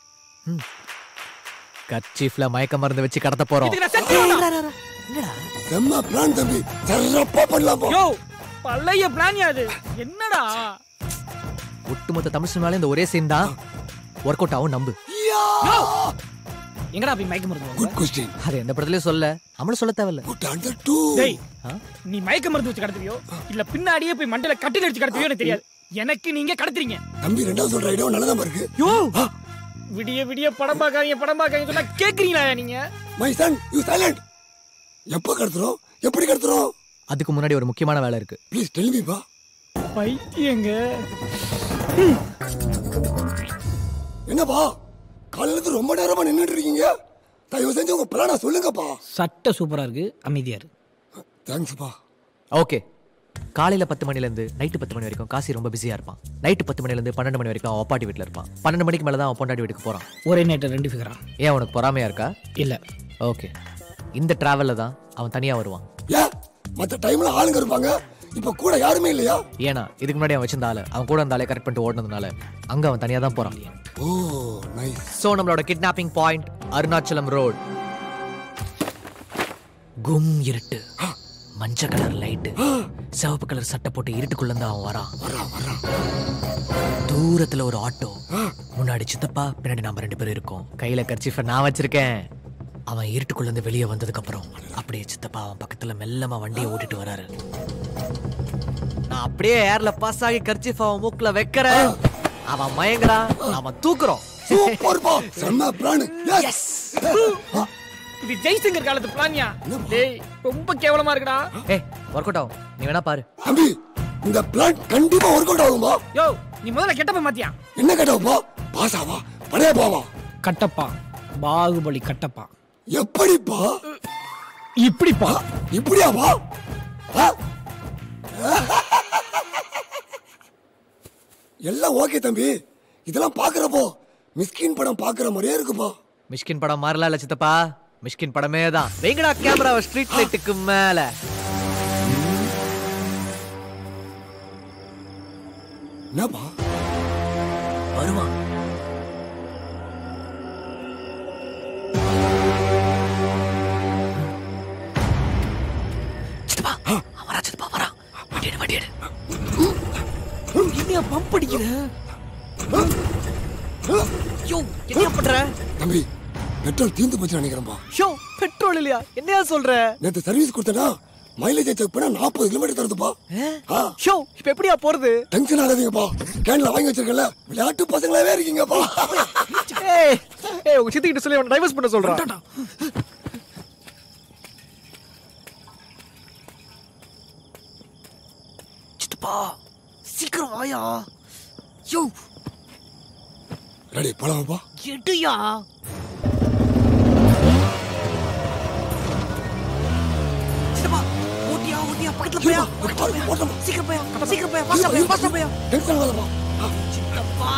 கர்ச்சீஃப்ல மயக்க மருந்து வச்சு கடத்த போறோம் இதுக்கு நான் செத்து வேணா? செம்ம பிளான் தம்பி சிறப்பா பண்ணலாம் போ யோ பழைய பிளான் அது என்னடா ஒட்டுமொத்த தமிழ் சினிமால இந்த ஒரே சீன் தான் ஒர்க் அவுட் ஆகும் நம்பு யோ எங்கடா போய் மயக்க மருந்து குட் கொஸ்டின் அது எந்த படத்துலயும் சொல்ல நம்மளும் சொல்ல தேவையில்ல குட் அண்டர் டூ டேய் நீ மயக்க மருந்து வச்சு கடத்துவியோ இல்ல பின்னாடியே போய் மண்டையில கட்டில் அடிச்சு கடத்துவியோ எனக்கு தெரியாது எனக்கு நீங்க கடத்துறீங்க தம்பி ரெண்டாவது சொல்ற ஐடியா நல்லதா இருக்கு யோ விடிய விடிய படம் பார்க்காதீங்க படம் பார்க்காதீங்க சொன்னா கேக்குறீங்களா நீங்க மை சன் யூ சைலண்ட் எப்போ கடத்துறோம் எப்படி கடத்துறோம் அதுக்கு முன்னாடி ஒரு முக்கியமான வேலை இருக்கு ப்ளீஸ் டெல் மீ பா பைத்தியங்க என்னப்பா காலையில இருந்து ரொம்ப நேரமா நின்னுட்டு இருக்கீங்க தயவு செஞ்சு உங்க பிளான சொல்லுங்கப்பா சட்டை சூப்பரா இருக்கு அமைதியா இருக்கு தேங்க்ஸ்ப்பா ஓகே காலையில பத்து மணில இருந்து நைட்டு பத்து மணி வரைக்கும் காசி ரொம்ப பிஸியா இருப்பான் நைட்டு பத்து மணில இருந்து பன்னெண்டு மணி வரைக்கும் அவன் அப்பாட்டி வீட்டுல இருப்பான் பன்னெண்டு மணிக்கு மேல தான் அவன் பொண்டாட்டி வீட்டுக்கு போறான் ஒரே நேற்று ரெண்டு ஃபிகரா ஏன் உனக்கு பொறாமையா இருக்கா இல்ல ஓகே இந்த டிராவல்ல தான் அவன் தனியா வருவான் ஏன் மத்த டைம்ல ஆளுங்க இருப்பாங்க இப்ப கூட யாருமே இல்லையா ஏன்னா இதுக்கு முன்னாடி அவன் வச்சிருந்த ஆளு அவன் கூட அந்த ஆளை கரெக்ட் பண்ணிட்டு ஓடுனதுனால அங்க அவன் தனியா தான் போறான் ஓ நைஸ் சோ நம்மளோட கிட்னாப்பிங் பாயிண்ட் அருணாச்சலம் ரோட் கும் இருட்டு மஞ்சள் கலர் லைட்டு சிவப்பு கலர் சட்டை போட்டு இருட்டுக்குள்ள இருந்து அவன் வரான் தூரத்துல ஒரு ஆட்டோ முன்னாடி சித்தப்பா பின்னாடி நாம ரெண்டு பேரும் இருக்கோம் கையில கர்ச்சிஃப நான் வச்சிருக்கேன் அவன் இருட்டுக்குள்ள இருந்து வெளியே வந்ததுக்கு அப்புறம் அப்படியே சித்தப்பா அவன் பக்கத்துல மெல்லமா வண்டியை ஓட்டிட்டு வராரு நான் அப்படியே ஏர்ல பாஸ் ஆகி கர்ச்சிஃப் அவன் மூக்குல வைக்கிறேன் அவன் மயங்குறான் நாம தூக்குறோம் சூப்பர்ப்பா செம்ம பிளான் எஸ் இது ஜெய்சங்கர் காலத்து பிளானியா டேய் ரொம்ப கேவலமா இருக்குடா ஏய் ஒர்க் அவுட் ஆகும் நீ வேணா பாரு தம்பி இந்த பிளான் கண்டிப்பா ஒர்க் அவுட் ஆகுமா யோ நீ முதல்ல கெட்டப்ப மாத்தியா என்ன கேட்டப்பா பாசாவா பழைய பாவா கட்டப்பா பாகுபலி கட்டப்பா எப்படிப்பா இப்படிப்பா இப்படியாப்பா ஆ? எல்லாம் ஓகே தம்பி இதெல்லாம் பாக்குறப்போ மிஸ்கின் படம் பாக்குற மாதிரியே இருக்குப்பா மிஷ்கின் படம் மாறல இல்ல சித்தப்பா மிஷ்கின் படமே தான் வெங்கடா கேமராவை ஸ்ட்ரீட் லைட்டுக்கு மேல என்னப்பா வருவான் சித்தப்பா அவன் வரா சித்தப்பா வரா வண்டி எடு வண்டி எடு என்னையா பம்ப் அடிக்கிற யோ என்ன பண்ற தம்பி பெட்ரோல் தீர்ந்து போச்சு நினைக்கிறேன்ப்பா ஷோ பெட்ரோல் இல்லையா என்னையா சொல்ற நேத்து சர்வீஸ் கொடுத்தனா மைலேஜ் செக் பண்ணா நாற்பது கிலோமீட்டர் தருதுப்பா ஆ ஷோ இப்ப எப்படியா போறது டென்ஷன் ஆகாதீங்கப்பா கேன்ல வாங்கி வச்சிருக்கல விளையாட்டு பசங்களாவே இருக்கீங்கப்பா ஏய் ஏய் உங்க சித்தி கிட்ட சொல்லி அவனை டைவர்ஸ் பண்ண சொல்றான் சித்தப்பா சீக்கிரம் வாயா யோ ரெடி போலாமாப்பா எடுயா சித்தப்பா ஓட்டியா ஓட்டியா பக்கத்துல போயா பக்கத்துல போயா சீக்கிரம் போயா சீக்கிரம் போயா பாஸ்டா போயா பாஸ்டா போயா டென்ஷன் ஆகாதப்பா சித்தப்பா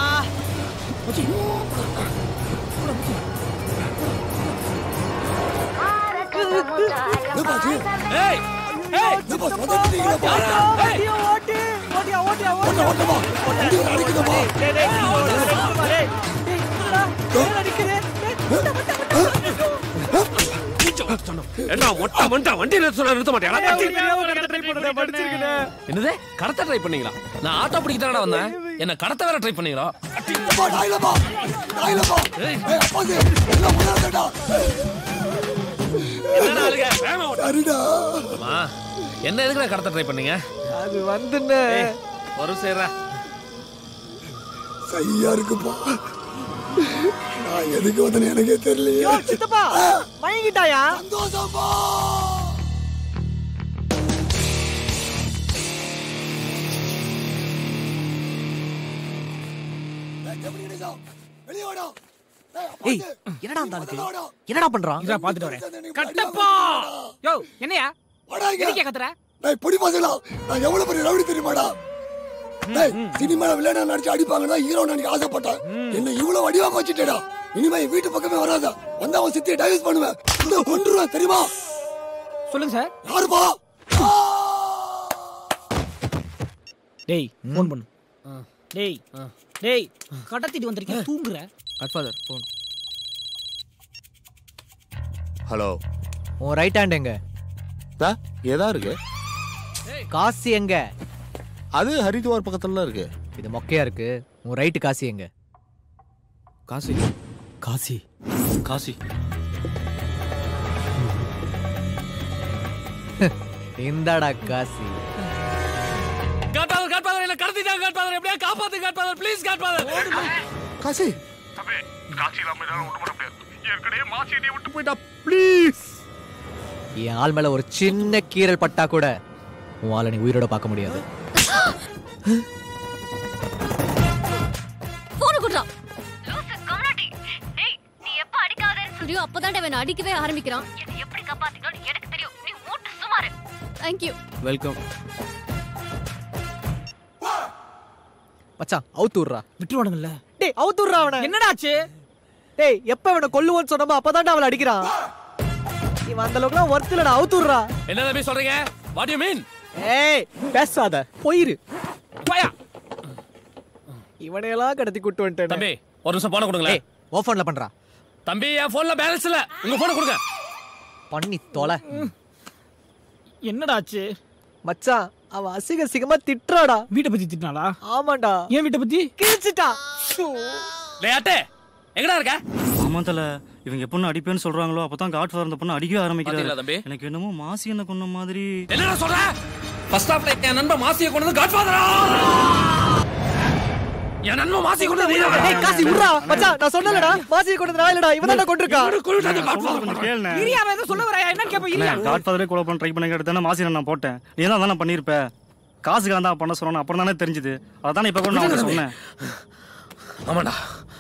என்னப்பா ஆச்சு? ஏய் ஏய் என்னப்பா சொதப்பிட்டீங்களேப்பா? ஓட்டியா ஓட்டி ஓட்டியா ஓட்டியா ஓட்ட, ஓட்டப்பா. வண்டி வேற அடிக்குதுப்பா. டேய் டேய் ஓட்டியா டேய் டேய் என்னடா அடிக்குது என்ன மொட்டை மண்டா வண்டி நிறுத்த நிறுத்த மாட்டியா என்னது கடத்த ட்ரை பண்ணீங்களா நான் ஆட்டோ பிடிக்க தானடா வந்தேன் என்ன கடத்த வேற ட்ரை பண்ணீங்களா அப்பா, நாயிலப்பா. நாயிலப்பா. ஏய், அப்பாசி, எல்லாம் முடியாதுடா. என்னடா ஆளுங்க? வேகமா ஓட்டு. சரிடா. அம்மா, என்ன எதுக்குடா கடத்த ட்ரை பண்ணீங்க அது வந்துன்னு ஒரு சேர்றா சரியா இருக்குப்பா நான் எதுக்கு வந்தேன்னு எனக்கே தெரியலையே யோ சித்தப்பா மயங்கிட்டாயா சந்தோஷப்பா ஏய், எப்படி கணேசா? வெளியே வாடா. ஏய், அப்பாசி, ஏய் என்னடா அந்த ஆளுக்கு முதல்ல வாடா. என்னடா பண்றான் இதா பாத்துட்டு வரேன் கட்டப்பா யோ என்னையா வாடா இங்க. எதுக்கே கத்துற டேய், பொடி பசங்களா நான் எவ்வளவு பெரிய ரவுடி தெரியுமாடா டேய் சினிமால விளையாட நடிச்சு அடிப்பாங்கன்னா ஹீரோ நடிக்க ஆசைப்பட்டேன் என்ன இவ்வளவு வடிவா வச்சுட்டேடா இனிமே என் வீட்டு பக்கமே வராத வந்தா அவன் சித்தியை டைவர்ஸ் பண்ணுவேன் இந்த கொன்றுவேன் தெரியுமா சொல்லுங்க சார் யாருப்பா டேய் ஃபோன் பண்ணு டேய் டேய் கடத்திட்டு வந்திருக்கேன் தூங்குற கட்ஃபாதர் ஃபோன் ஹலோ உன் ரைட் ஹேண்ட் எங்க ஏதா இருக்கு காசி எங்க அது ஹரித்வார் பக்கத்துல இருக்கு இது மொக்கையா இருக்கு உன் ரைட்டு காசி எங்க காசி காசி காசி இந்தாடா காசி காட்பாதர் காட்பாதர் என்ன கடத்திட்டாங்க காட்பாதர் எப்படியா காப்பாத்து காட்பாதர் ப்ளீஸ் காட்பாதர் காசி என் ஆள் மேல ஒரு சின்ன கீறல் பட்டா கூட உன் ஆளை நீ உயிரோட பார்க்க முடியாது போன குடுறா நீ எப்ப அடிக்காதேன்னு சொல்றியோ அப்பதான் அவன் அடிக்கவே ஆரம்பிக்கிறான் என்ன எப்படி காப்பாத்தீங்களோ எனக்கு தெரியும் நீ மூட்டு சுமாரு தேங்க் யூ வெல்கம் மச்சான் அவுத்து விட்றா விட்டுருவானுங்கல்ல டேய் அவுத்து விட்றா அவனை என்னடா ஆச்சு டேய் எப்ப அவனை கொல்லுவோன்னு சொன்னமோ அப்பதான்டா அவளை அடிக்கிறான் இவன் அந்த அளவுக்குலாம் ஒர்த் இல்லடா அவுத்து விட்றா என்ன தம்பி சொல்றீங்க வாட் யூ மீன் ஏய் பேசாத போயிரு போயா இவனையெல்லாம் கடத்தி கூட்டு வந்துட்டேன் தம்பி ஒரு நிமிஷம் போன கொடுங்களேன் ஓ ஃபோன்ல பண்றா தம்பி என் போன்ல பேலன்ஸ் இல்ல உங்க போன கொடுங்க பண்ணி தொலை என்னடா ஆச்சு மச்சான் அவ அசிங்க சிகமா திட்டுறாடா வீட்டை பத்தி திட்டினாளா ஆமாண்டா ஏன் வீட்டை பத்தி கிழிச்சிட்டா லேட்டே எங்கடா இருக்க ஆமா தல இவங்க எப்பொண்ணு அடிப்பேன்னு சொல்றாங்களோ அப்பதான் காட் ஃபாதர் இந்த பொண்ணு அடிக்கவே பாத்தீங்களா ஆரம்பிக்கிறாரு தம்பி? எனக்கு என்னமோ மாசி என்ன கொன்ன மாதிரி என்னடா சொல்ற ஃபர்ஸ்ட் ஹாஃப்ல என் நண்பன் மாசியை கொண்டு வந்து காட்ஃபாதரா என் நண்பன் மாசியை கொண்டு வந்து நீதான் டேய் காசி விட்றா மச்சான் நான் சொன்னலடா மாசியை கொண்டு வந்து நான் இல்லடா இவன் தான் கொண்டிருக்கா கொஞ்சம் கேளுண்ணே. இரியா அவன் ஏதோ சொல்ல வராயா என்னன்னு கேப்ப இரியா காட் ஃபாதரே கொலை பண்ண ட்ரை பண்ணி எடுத்தானே மாசி நான் போட்டேன் நீ தான் தானே பண்ணியிருப்ப காசுக்காக தான் பண்ண சொன்னேன் அப்புறம் தானே தெரிஞ்சுது அதானே இப்ப கூட நான் உன்கிட்ட சொன்னேன் ஆமாண்டா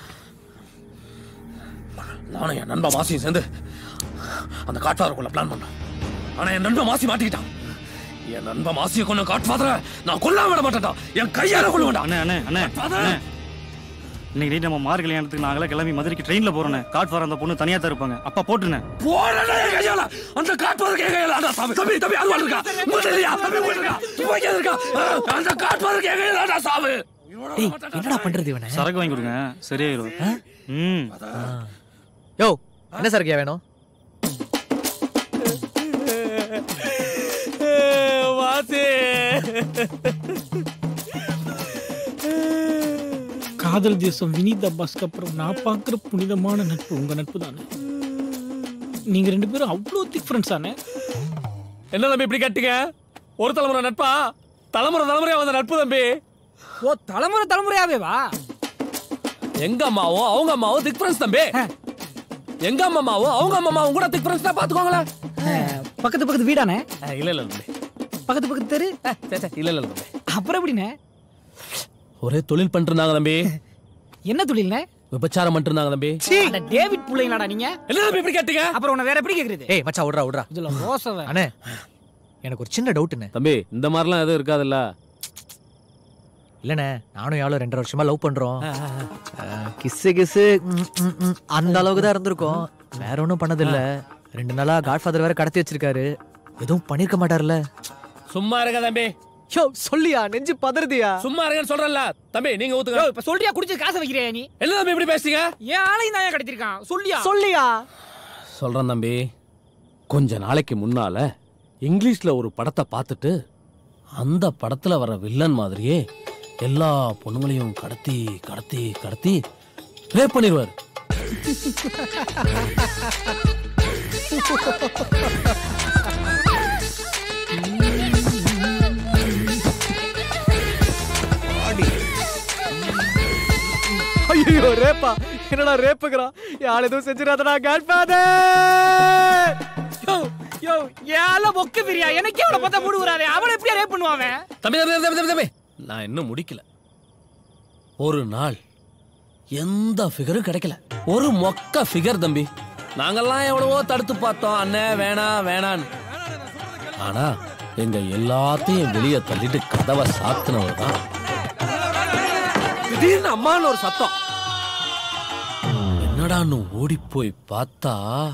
நானும் என் நண்பன் மாசியும் சேர்ந்து அந்த காட்ஃபாதருக்குள்ள பிளான் பண்ணோம் ஆனா என் நண்பன் மாசி மாட்டிக்கிட்டான் என் நண்பன் மாசியை கொண்டு காட்ஃபாதரை நான் கொல்லாம விட மாட்டேன்டா என் கையால கொள்ளுவேன்டா அண்ணே அண்ணே அண்ணே அண்ணே இன்னைக்கு நைட் நம்ம மார் கல்யாணத்துக்கு நாங்களே கிளம்பி மதுரைக்கு ட்ரெயின்ல போறோண்ணே காட் ஃபாதர் அந்த பொண்ணு தனியா தான் இருப்பாங்க அப்பா போட்டுனேன் போடா என் கையால அந்த காட்ஃபாதருக்கு என் கையால அடா சாமி தம்பி தம்பி அது இருக்கா உங்களுக்கு இல்லையா தம்பி உங்களுக்கு இருக்கா துப்பாக்கி இருக்கா ஆ, அந்த காட்ஃபாதருக்கு என் கையால அடா சாமி டேய் என்னடா பண்றது இவனை சரக்கு வாங்கி கொடுங்க சரியாயிரும் ம் யோ என்ன சரக்கியா வேணும் வாசே காதல் தேசம் வினீத் அப்பாஸ்க்கு அப்புறம் நான் பார்க்குற புனிதமான நட்பு உங்க நட்பு தானே நீங்க ரெண்டு பேரும் அவ்வளோ திக் ஃப்ரெண்ட்ஸ் தானே என்ன தம்பி இப்படி கட்டுங்க ஒரு தலைமுறை நட்பா தலைமுறை தலைமுறையா வந்த நட்பு தம்பி ஓ தலைமுறை தலைமுறையாவே வா எங்க அம்மாவும் அவங்க அம்மாவும் திக் ஃப்ரெண்ட்ஸ் தம்பி எங்க அம்மாவும் அவங்க அம்மாவும் கூட திக் ஃப்ரெண்ட்ஸ் தான் பாத்துக்கோங்களேன் பக்கத்து பக்கத்து வீடானே இல்ல இல்ல தம்பி பக்கத்து பக்கத்து தெரு இல்ல இல்ல தம்பி அப்புறம் எப்படிண்ணே ஒரே தொழில் பண்ணிட்டு இருந்தாங்க தம்பி என்ன தொழில்ண்ணே விபச்சாரம் பண்ணிட்டு இருந்தாங்க தம்பி அட டேவிட் பிள்ளைங்களாடா நீங்க என்ன தம்பி இப்படி கேட்டீங்க அப்புறம் உன்னை வேற எப்படி கேக்குறது ஏய் மச்சான் விட்றா விட்றா இதுல ரோசவ அண்ணே எனக்கு ஒரு சின்ன டவுட்டுண்ணே தம்பி இந்த மாதிரிலாம் எதுவும் இருக்காதுல்ல இல்லண்ணே நானும் யாரும் ரெண்டரை வருஷமா லவ் பண்றோம் கிஸ்ஸு கிஸ்ஸு அந்த அளவுக்கு தான் இருந்திருக்கோம் வேற ஒன்றும் பண்ணதில்ல ரெண்டு நாளா காட்ஃபாதர் வேற கடத்தி வச்சிருக்காரு எதுவும் பண்ணிருக்க மாட்டார்ல சும்மா இருங்க தம்பி யோ சொல்லியா நெஞ்சு பதறுதியா சும்மா இருங்கன்னு சொல்றேன்ல தம்பி நீங்க ஊத்துங்க இப்ப சொல்றியா குடிச்சு காசை வைக்கிறியா நீ என்ன தம்பி இப்படி பேசுறீங்க ஏன் ஆளையும் தான் கடத்திருக்கான் சொல்லியா சொல்லியா சொல்றேன் தம்பி கொஞ்ச நாளைக்கு முன்னால இங்கிலீஷ்ல ஒரு படத்தை பார்த்துட்டு அந்த படத்துல வர வில்லன் மாதிரியே எல்லா பொண்ணுங்களையும் கடத்தி கடத்தி கடத்தி ரேப் பண்ணிடுவார் ஐயோ ரேப்பா என்னடா ரேப்புங்கிறான் யார் எதுவும் செஞ்சிடாதடா காட்ஃபாதர் யோ ஏல மொக்க பிரியா எனக்கே அவளை பார்த்தா மூடு வராதே அவளை எப்படியா ரேப் பண்ணுவான் தம்பி தம்பி தம்பி தம்பி தம்பி நான் இன்னும் முடிக்கல ஒரு நாள் எந்த ஃபிகரும் கிடைக்கல ஒரு மொக்க ஃபிகர் தம்பி நாங்கெல்லாம் எவ்வளவோ தடுத்து பார்த்தோம் அண்ணே வேணாம் வேணான்னு ஆனா எங்க எல்லாத்தையும் வெளியே தள்ளிட்டு கதவை சாத்தினவர் தான் திடீர்னு அம்மான்னு ஒரு சத்தம் என்னடான்னு ஓடி போய் பார்த்தா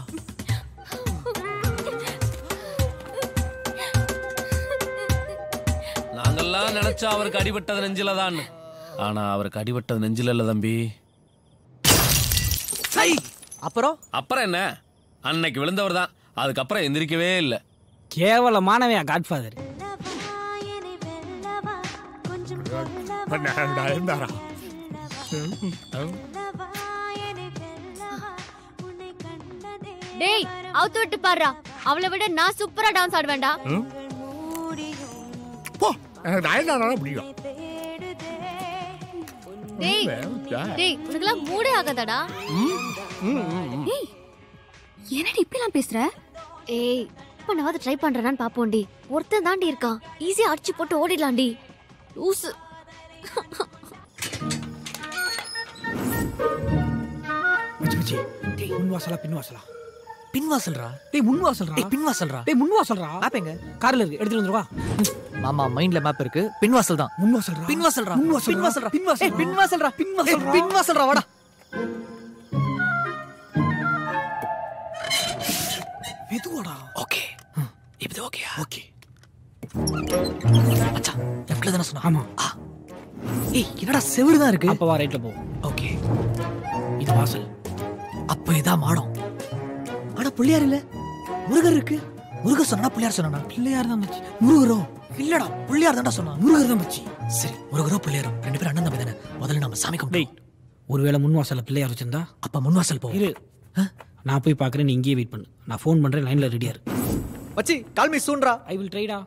நாங்கெல்லாம் நினைச்சா அவருக்கு அடிபட்டது நெஞ்சில தான் ஆனா அவருக்கு அடிபட்டது நெஞ்சில இல்ல தம்பி அப்புறம் அப்புறம் என்ன அன்னைக்கு விழுந்தவர் தான் அதுக்கப்புறம் எந்திரிக்கவே இல்லை கேவலமானவன் காட்ஃபாதர் இருந்தாரா டேய் அவுத்து விட்டு பாருடா அவளை விட நான் சூப்பரா டான்ஸ் ஆடுவேன்டா போ எனக்கு நயன்தாரா பிடிக்கும் டேய் டேய் உனக்குலாம் மூடே ஆகாதடா ஏய் என்னடி இப்படிலாம் பேசுற ஏய் இப்ப நான் ட்ரை பண்றேனான்னு பாப்போண்டி ஒருத்தன் தாண்டி இருக்கான் ஈஸியா அடிச்சு போட்டு ஓடிடலாம்டி லூசு மச்சி மச்சி டேய் முன் வாசலா பின் வாசலா பின் வாசல்ரா டேய் முன் வாசல்ரா டேய் பின் வாசல்ரா டேய் முன் வாசல்ரா மேப் எங்க கார்ல இருக்கு எடுத்துட்டு வந்துருவா மாமா மைண்ட்ல மேப் இருக்கு பின் வாசல் தான் முன் வாசல்ரா பின் வாசல்ரா முன் வாசல்ரா. பின் வாசல்ரா பின் வாசல்ரா. ஏய், பின் வாசல்ரா பின் ஏய், வாசல்ரா. பின் வாசல்ரா வாடா மெதுவாடா ஓகே இப்போ ஓகே ஓகே மச்சான் லெஃப்ட்ல தானே சொன்னா ஆமா ஏய் என்னடா செவுரு தான் இருக்கு அப்ப வா ரைட்ல போ ஓகே இது வாசல் அப்ப இதான் மாடம் ஆனா பிள்ளையார் இல்ல முருகர் இருக்கு முருகர் சொன்னா பிள்ளையார் சொன்னா பிள்ளையார் தான் மச்சி முருகரோ இல்லடா பிள்ளையார் தான்டா சொன்னா முருகர் தான் மச்சி சரி முருகரோ பிள்ளையாரோ ரெண்டு பேரும் அண்ணன் தம்பி தானே முதல்ல நம்ம சாமி கும்பிட்டு ஒருவேளை முன் வாசல்ல பிள்ளையார் வச்சிருந்தா அப்ப முன் வாசல் போ இரு நான் போய் பார்க்கறேன் நீ இங்கேயே வெயிட் பண்ணு நான் ஃபோன் பண்றேன் லைன்ல ரெடியா இரு மச்சி கால் மீ சூன்ரா ஐ வில் ட்ரைடா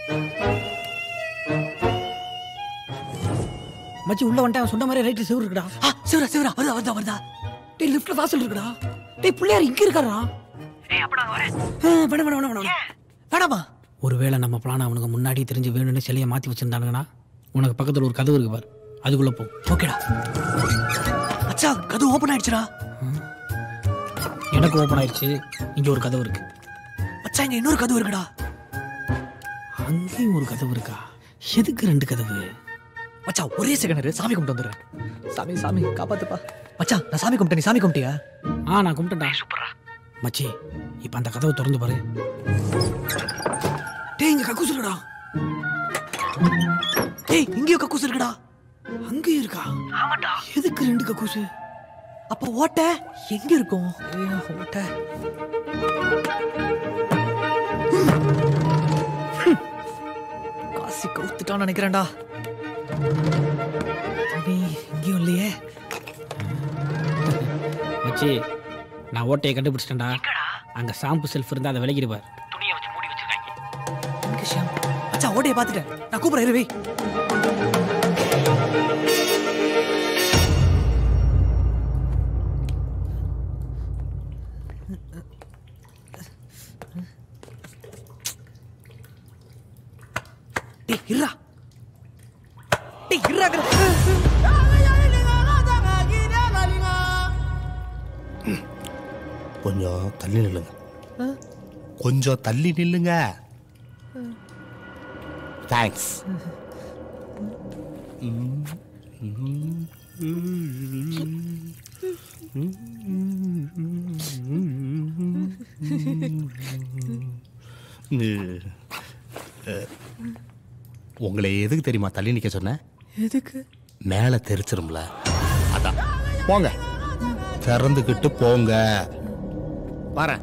மச்சி உள்ள வந்துட்டேன் அவன் சொன்ன மாதிரி ரைட்ல செவுரு இருக்குடா சிவரா சிவரா வருதா வருதா வருதா டேய் லெஃப்ட்ல வாசல் இருக்குடா டேய் பிள்ளையார் இங்க இருக்காரா வேணாம் வேணாம் வேணாம் வேணாம் வேணாமா ஒருவேளை நம்ம பிளான் அவனுக்கு முன்னாடி தெரிஞ்சு வேணும்னு சிலையை மாத்தி வச்சிருந்தானுங்கன்னா உனக்கு பக்கத்துல ஒரு கதவு இருக்கு பாரு அதுக்குள்ள போ ஓகேடா அச்சா கதவு ஓபன் ஆயிடுச்சுடா எனக்கு ஓபன் ஆயிடுச்சு இங்க ஒரு கதவு இருக்கு மச்சான் இங்க இன்னொரு கதவு இருக்குடா அங்கேயும் ஒரு கதவு இருக்கா எதுக்கு ரெண்டு கதவு மச்சான் ஒரே செகண்ட் இரு சாமி கும்பிட்டு வந்துடுறேன் சாமி சாமி காப்பாத்துப்பா மச்சான் நான் சாமி கும்பிட்டேன் நீ சாமி கும்பிட்டியா ஆ நான் கும்பிட்டேன்டா சூப்பரா மச்சி இப்ப அந்த கதவை திறந்து பாரு டேய் இங்க கக்கூஸ் இருக்குடா டேய் இங்கேயும் கக்கூஸ் இருக்குடா அங்கேயும் இருக்கா ஆமாடா எதுக்கு ரெண்டு கக்கூஸ் அப்ப ஓட்ட எங்க இருக்கும் ஐயோ, ஓட்ட காசி கவுத்துட்டான்னு நினைக்கிறேன்டா நீ இங்கேயும் இல்லையே மச்சி நான் ஓட்டையை கண்டுபிடிச்சிட்டேன்டா அங்க ஷாம்பு செல்ஃப் இருந்தா அதை விலகிடு பார் எங்க ஷியாம் மச்சான் ஓட்டையை பார்த்துட்டேன் நான் கூப்பிடுறேன் இருவே டேய் இருடா டேய் இருடா கொஞ்சம் தள்ளி நில்லுங்க கொஞ்சம் தள்ளி நில்லுங்க தேங்க்ஸ் உங்களை எதுக்கு தெரியுமா தள்ளி நிக்க சொன்னேன் எதுக்கு மேலே தெரிச்சிரும்ல அதான் போங்க திறந்துக்கிட்டு போங்க வரேன்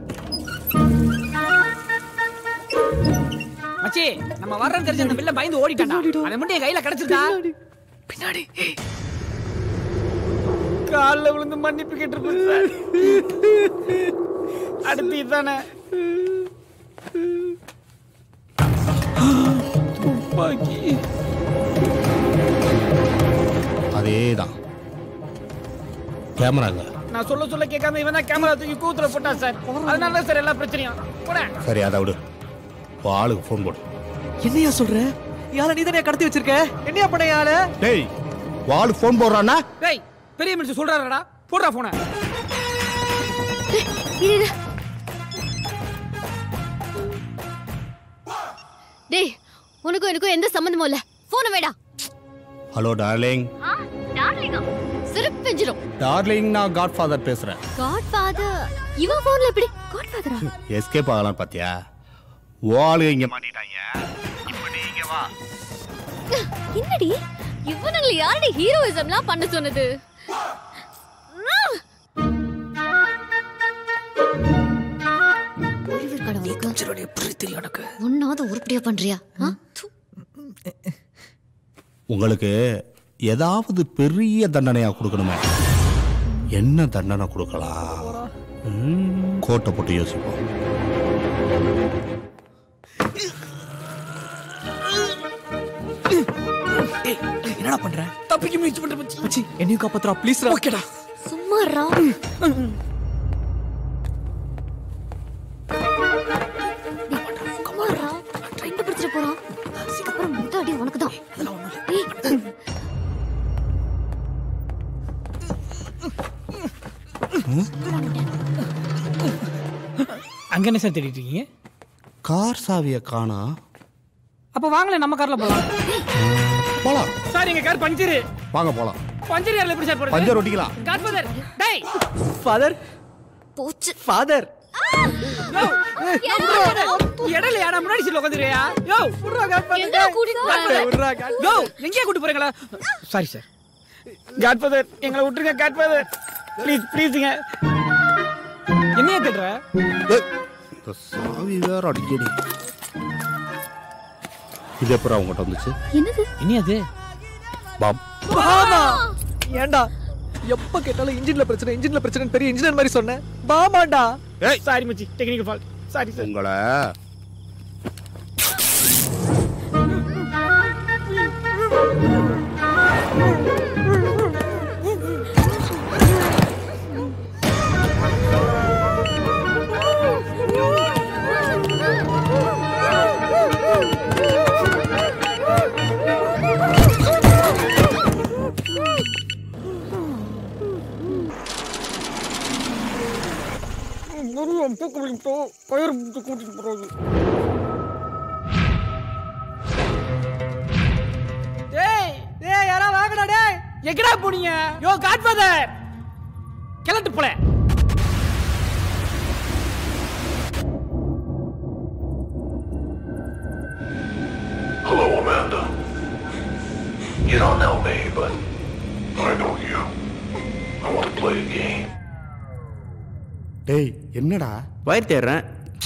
மச்சி நம்ம வர்றோம் தெரிஞ்ச அந்த பிள்ளை பயந்து ஓடிட்டான்டா அதை மட்டும் என் கையில கிடைச்சிருக்கா பின்னாடி காலில் விழுந்து மன்னிப்பு கேட்டிருப்பேன் சார் அடுத்து இதானே துப்பாக்கி அதே தான் கேமராங்க நான் சொல்ல சொல்ல கேட்காம இவன் தான் கேமரா தூக்கி கூத்துல போட்டான் சார் அதனால தான் சார் எல்லா பிரச்சனையும் போட சரி அதை விடு உன் ஆளுக்கு ஃபோன் போடு என்னையா சொல்ற யார நீ தானே கடத்தி வச்சிருக்க என்னையா பண்ண யார டேய் உன் ஆளுக்கு ஃபோன் போடுறான்னா டேய் பெரிய மனுஷன் சொல்றாருடா போடுறா போன டேய் உனக்கும் எனக்கும் எந்த சம்பந்தமும் இல்ல போன வேடா ஹலோ டார்லிங் டார்லிங்கா சிரிப்பெஞ்சிரும் டார்லிங் நான் காட் ஃபாதர் பேசுறேன் காட் ஃபாதர் இவன் போன்ல எப்படி காட் ஃபாதரா எஸ்கேப் ஆகலாம் பாத்தியா உன் ஆளு இங்க மாட்டிட்டாங்க என்னடி இவனுங்களை யாரடி ஹீரோயிசம்லாம் பண்ண சொன்னது ஒன்னாவது உருப்படியா பண்றியா ஆ? து. உங்களுக்கு ஏதாவது பெரிய தண்டனையா கொடுக்கணுமே என்ன தண்டனை கொடுக்கலாம் ம், கோட்டை போட்டு யோசிப்போம் டேய் என்னடா பண்ற தப்பிக்க முயற்சி பண்ற மச்சி மச்சி என்னையும் காப்பாத்துறா ப்ளீஸ் ஓகேடா சும்மா ரா குமாரா ட்ரெயின் பிடிச்சிட்டு போறான் அப்புறம் மொத்த அடி உனக்கு தான் அங்க என்ன சார் தேடிட்டு இருக்கீங்க கார் சாவியை காணா அப்ப வாங்களே நம்ம கார்ல போலாம் போலாம் சார் எங்க கார் பஞ்சரு வாங்க போலாம் பஞ்சர் யார்ல எப்படி சார் போறது பஞ்சர் ஒட்டிக்கலாம். காட் ஃபாதர் டேய் ஃபாதர் போச்சு ஃபாதர் இடல யாரா முன்னாடி சீட்ல உட்காந்துறியா யோ யோ எங்கேயா கூட்டு போறீங்களா சாரி சார் காட்ஃபாதர் எங்களை விட்டுருங்க காட்ஃபாதர் ப்ளீஸ் ப்ளீஸுங்க என்னைய தேடுற இந்த சாவி வேற அடிக்கடி இது எப்பறம் அவங்ககிட்ட வந்துச்சு என்னது என்னது பாம் பாமா ஏன்டா எப்ப கேட்டாலும் இன்ஜின்ல பிரச்சனை இன்ஜின்ல பிரச்சனை பெரிய இன்ஜினியர் மாதிரி சொன்னேன் பாமாடா ஏய் சாரி மச்சி டெக்னிக்கல் ஃபால்ட் சாரி சார் உங்களை கயிறு கூட்டிட்டு போறது டேய் டேய் யாரா வாங்கடா டேய் எங்கடா போனீங்க யோ காட்ஃபாதர் கிளட்டு போல Hello, Amanda. You don't know me, but I know you. I want to play a game. டேய் என்னடா வயிறு தேடுறேன்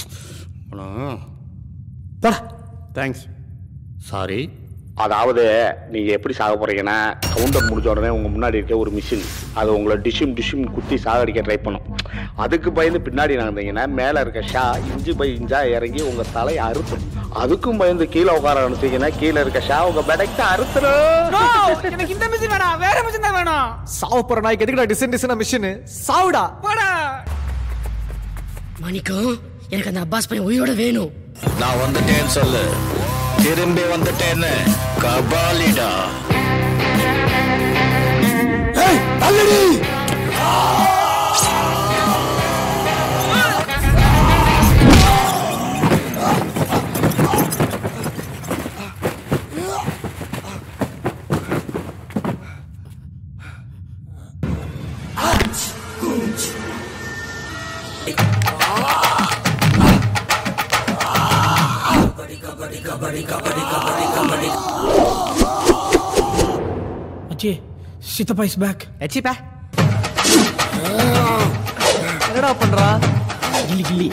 தேங்க்ஸ் சாரி அதாவது நீங்க எப்படி சாக போறீங்கன்னா கவுண்டர் முடிஞ்ச உடனே உங்க முன்னாடி இருக்க ஒரு மிஷின் அது உங்களை டிஷ்யூம் டிஷ்யூம் குத்தி சாகடிக்க ட்ரை பண்ணும் அதுக்கு பயந்து பின்னாடி நடந்தீங்கன்னா மேல இருக்க ஷா இஞ்சி பை இஞ்சா இறங்கி உங்க தலையை அறுத்துடும் அதுக்கும் பயந்து கீழே உட்கார அனுப்பிச்சீங்கன்னா கீழே இருக்க ஷா உங்க பெடக்ட அறுத்துடும் நோ எனக்கு இந்த மிஷின் வேணாம் வேற மிஷின் தான் வேணும் சாவ போற நாய்க்கு எதுக்குடா டிசைன் டிசைனா மிஷின் சாவுடா போடா மணிக்கம் எனக்கு அந்த அப்பாஸ் பையன் உயிரோட வேணும் நான் வந்துட்டேன்னு சொல்லு திரும்பி வந்துட்டேன்னு கபாலிடா தள்ளுடி மச்சி சித்தப்பா இஸ் பேக் எச்சிப்பா என்னடா பண்றா கில்லி கில்லி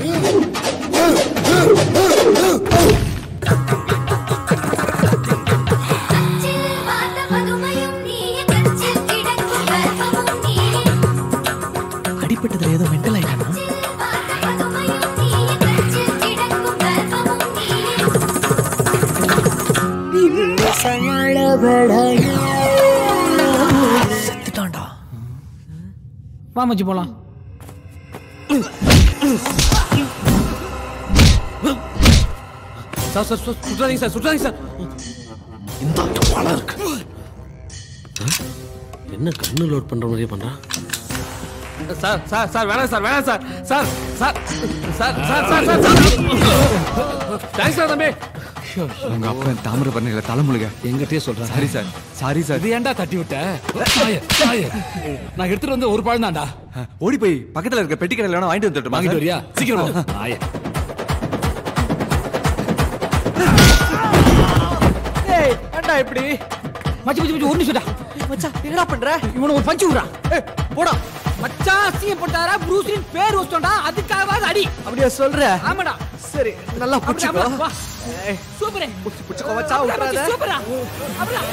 அடிப்பட்டதுல ஏதோ மென்டல் ஆயிட்டானா செத்துட்டான்டா வா மச்சி போலாம் சார் சார் சார், சுற்றாதீங்க சார் சுற்றாதீங்க சார் இந்த பழம் இருக்கு என்ன கண்ணு லோட் பண்ற மாதிரியே பண்றான் சார் சார் சார் வேணாம் சார் வேணாம் sir sir sir sir sir sir sir sir thanks sir தம்பி உங்க அப்பன் தாமிரபரணியில தலைமுழுக எங்கிட்டயே சொல்றேன் சாரி சார் சாரி சார் இது ஏன்டா தட்டி விட்ட நாயே, நாயே. நான் எடுத்துட்டு வந்து ஒரு பழம் தான்டா ஓடி போய் பக்கத்துல இருக்க பெட்டி கடையில வேணா வாங்கிட்டு வந்துட்டு வாங்கிட்டு வரியா சீக்கிரம் வா. நாயே. ஏய் ஏன்டா இப்படி மச்சி மச்சி மச்சி ஒரு நிமிஷம்டா மச்சான் என்னடா பண்ற இவனை ஒரு பஞ்சு விடுறான் ஏய் போடா மச்சான் அசிங்கப்பட்டாரா ப்ரூஸ்லின் பேர் வச்சோம்டா அதுக்காகவாது அடி அப்படியா சொல்ற ஆமாடா சரி நல்லா அப்படி, புடிச்சுக்கோ அப்படி, வா. சூப்பரே புடிச்சு புடிச்சுக்கோ மச்சான் அப்படியா, மச்சி, விட்டுறாத சூப்பரா அப்படியா.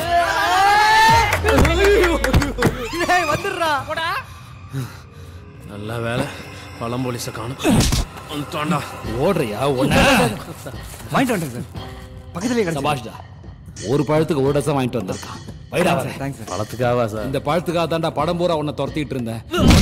ஏய் வந்துடுறா போடா நல்ல வேலை பழம் போலீஸ காணும் வந்துட்டான்டா ஓடுறியா ஒன்ன வாங்கிட்டு வந்துட்டேன் சார் பக்கத்துலயே கிடைச்சு சபாஷ்டா ஒரு பழத்துக்கு ஒரு டசன் வாங்கிட்டு வந்திருக்கான் வைடா Thanks, வரேன். thanks, sir. பழத்துக்காவா சார் இந்த பழத்துக்காக தான்டா படம் பூரா உன்னை துரத்திட்டு இருந்தேன்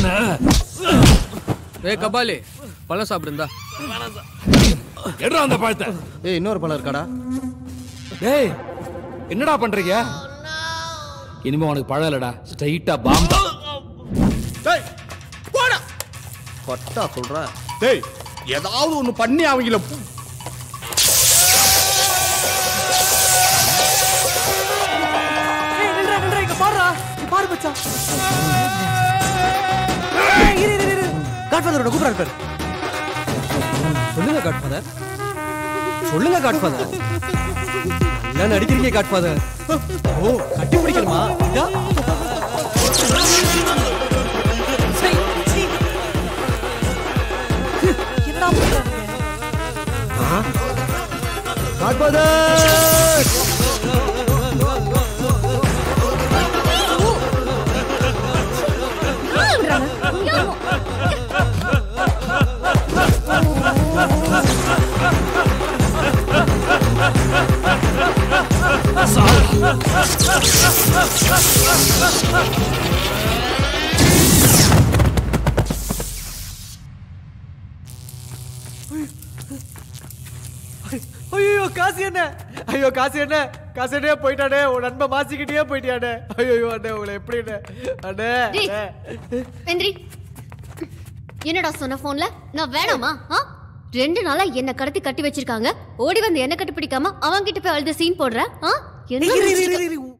ஏய் கபாலி பழம் சாப்பிடுந்தா எடுறா அந்த பழத்தை ஏய் இன்னொரு பழம் இருக்காடா டேய் என்னடா பண்றீங்க இனிமே உனக்கு பழம் இல்லடா ஸ்ட்ரைட்டா பாம் தான் டேய் போடா கொட்டா சொல்ற டேய் ஏதாவது ஒண்ணு பண்ணி அவங்கள பு- ஏய் நில்றா நில்றா இங்க பாருடா இங்க பாரு மச்சான் ஏய் இரு இரு இரு காட்ஃபாதரோட கூப்பிடுறாரு பாரு காட்ஃபாதர் சொல்லுங்க காட்ஃபாதர் என்ன நடிக்கிறீங்க காட்ஃபாதர் ஓ கட்டி பிடிக்கணுமா இதா. காட்ஃபாதர் ஐயோ காசு என்ன ஐயோ காசு என்ன காசு என்ன போயிட்டானே உன் நண்பன் மாசிக்கிட்டே போயிட்டியானே ஐயோ அண்ணே உங்களை எப்படி அண்ணே அண்ணே டேய். அண்ணே. வென்றி என்னடா சொன்ன போன்ல நான் வேணாமா ஆ? ரெண்டு நாளா என்ன கடத்தி கட்டி வச்சிருக்காங்க ஓடி வந்து என்ன கட்டி பிடிக்காம அவங்க கிட்ட போய் அழுத சீன் போடுற ஆ? என்ன இரு, இரு, இரு, நினைச்சிட்டு- இரு.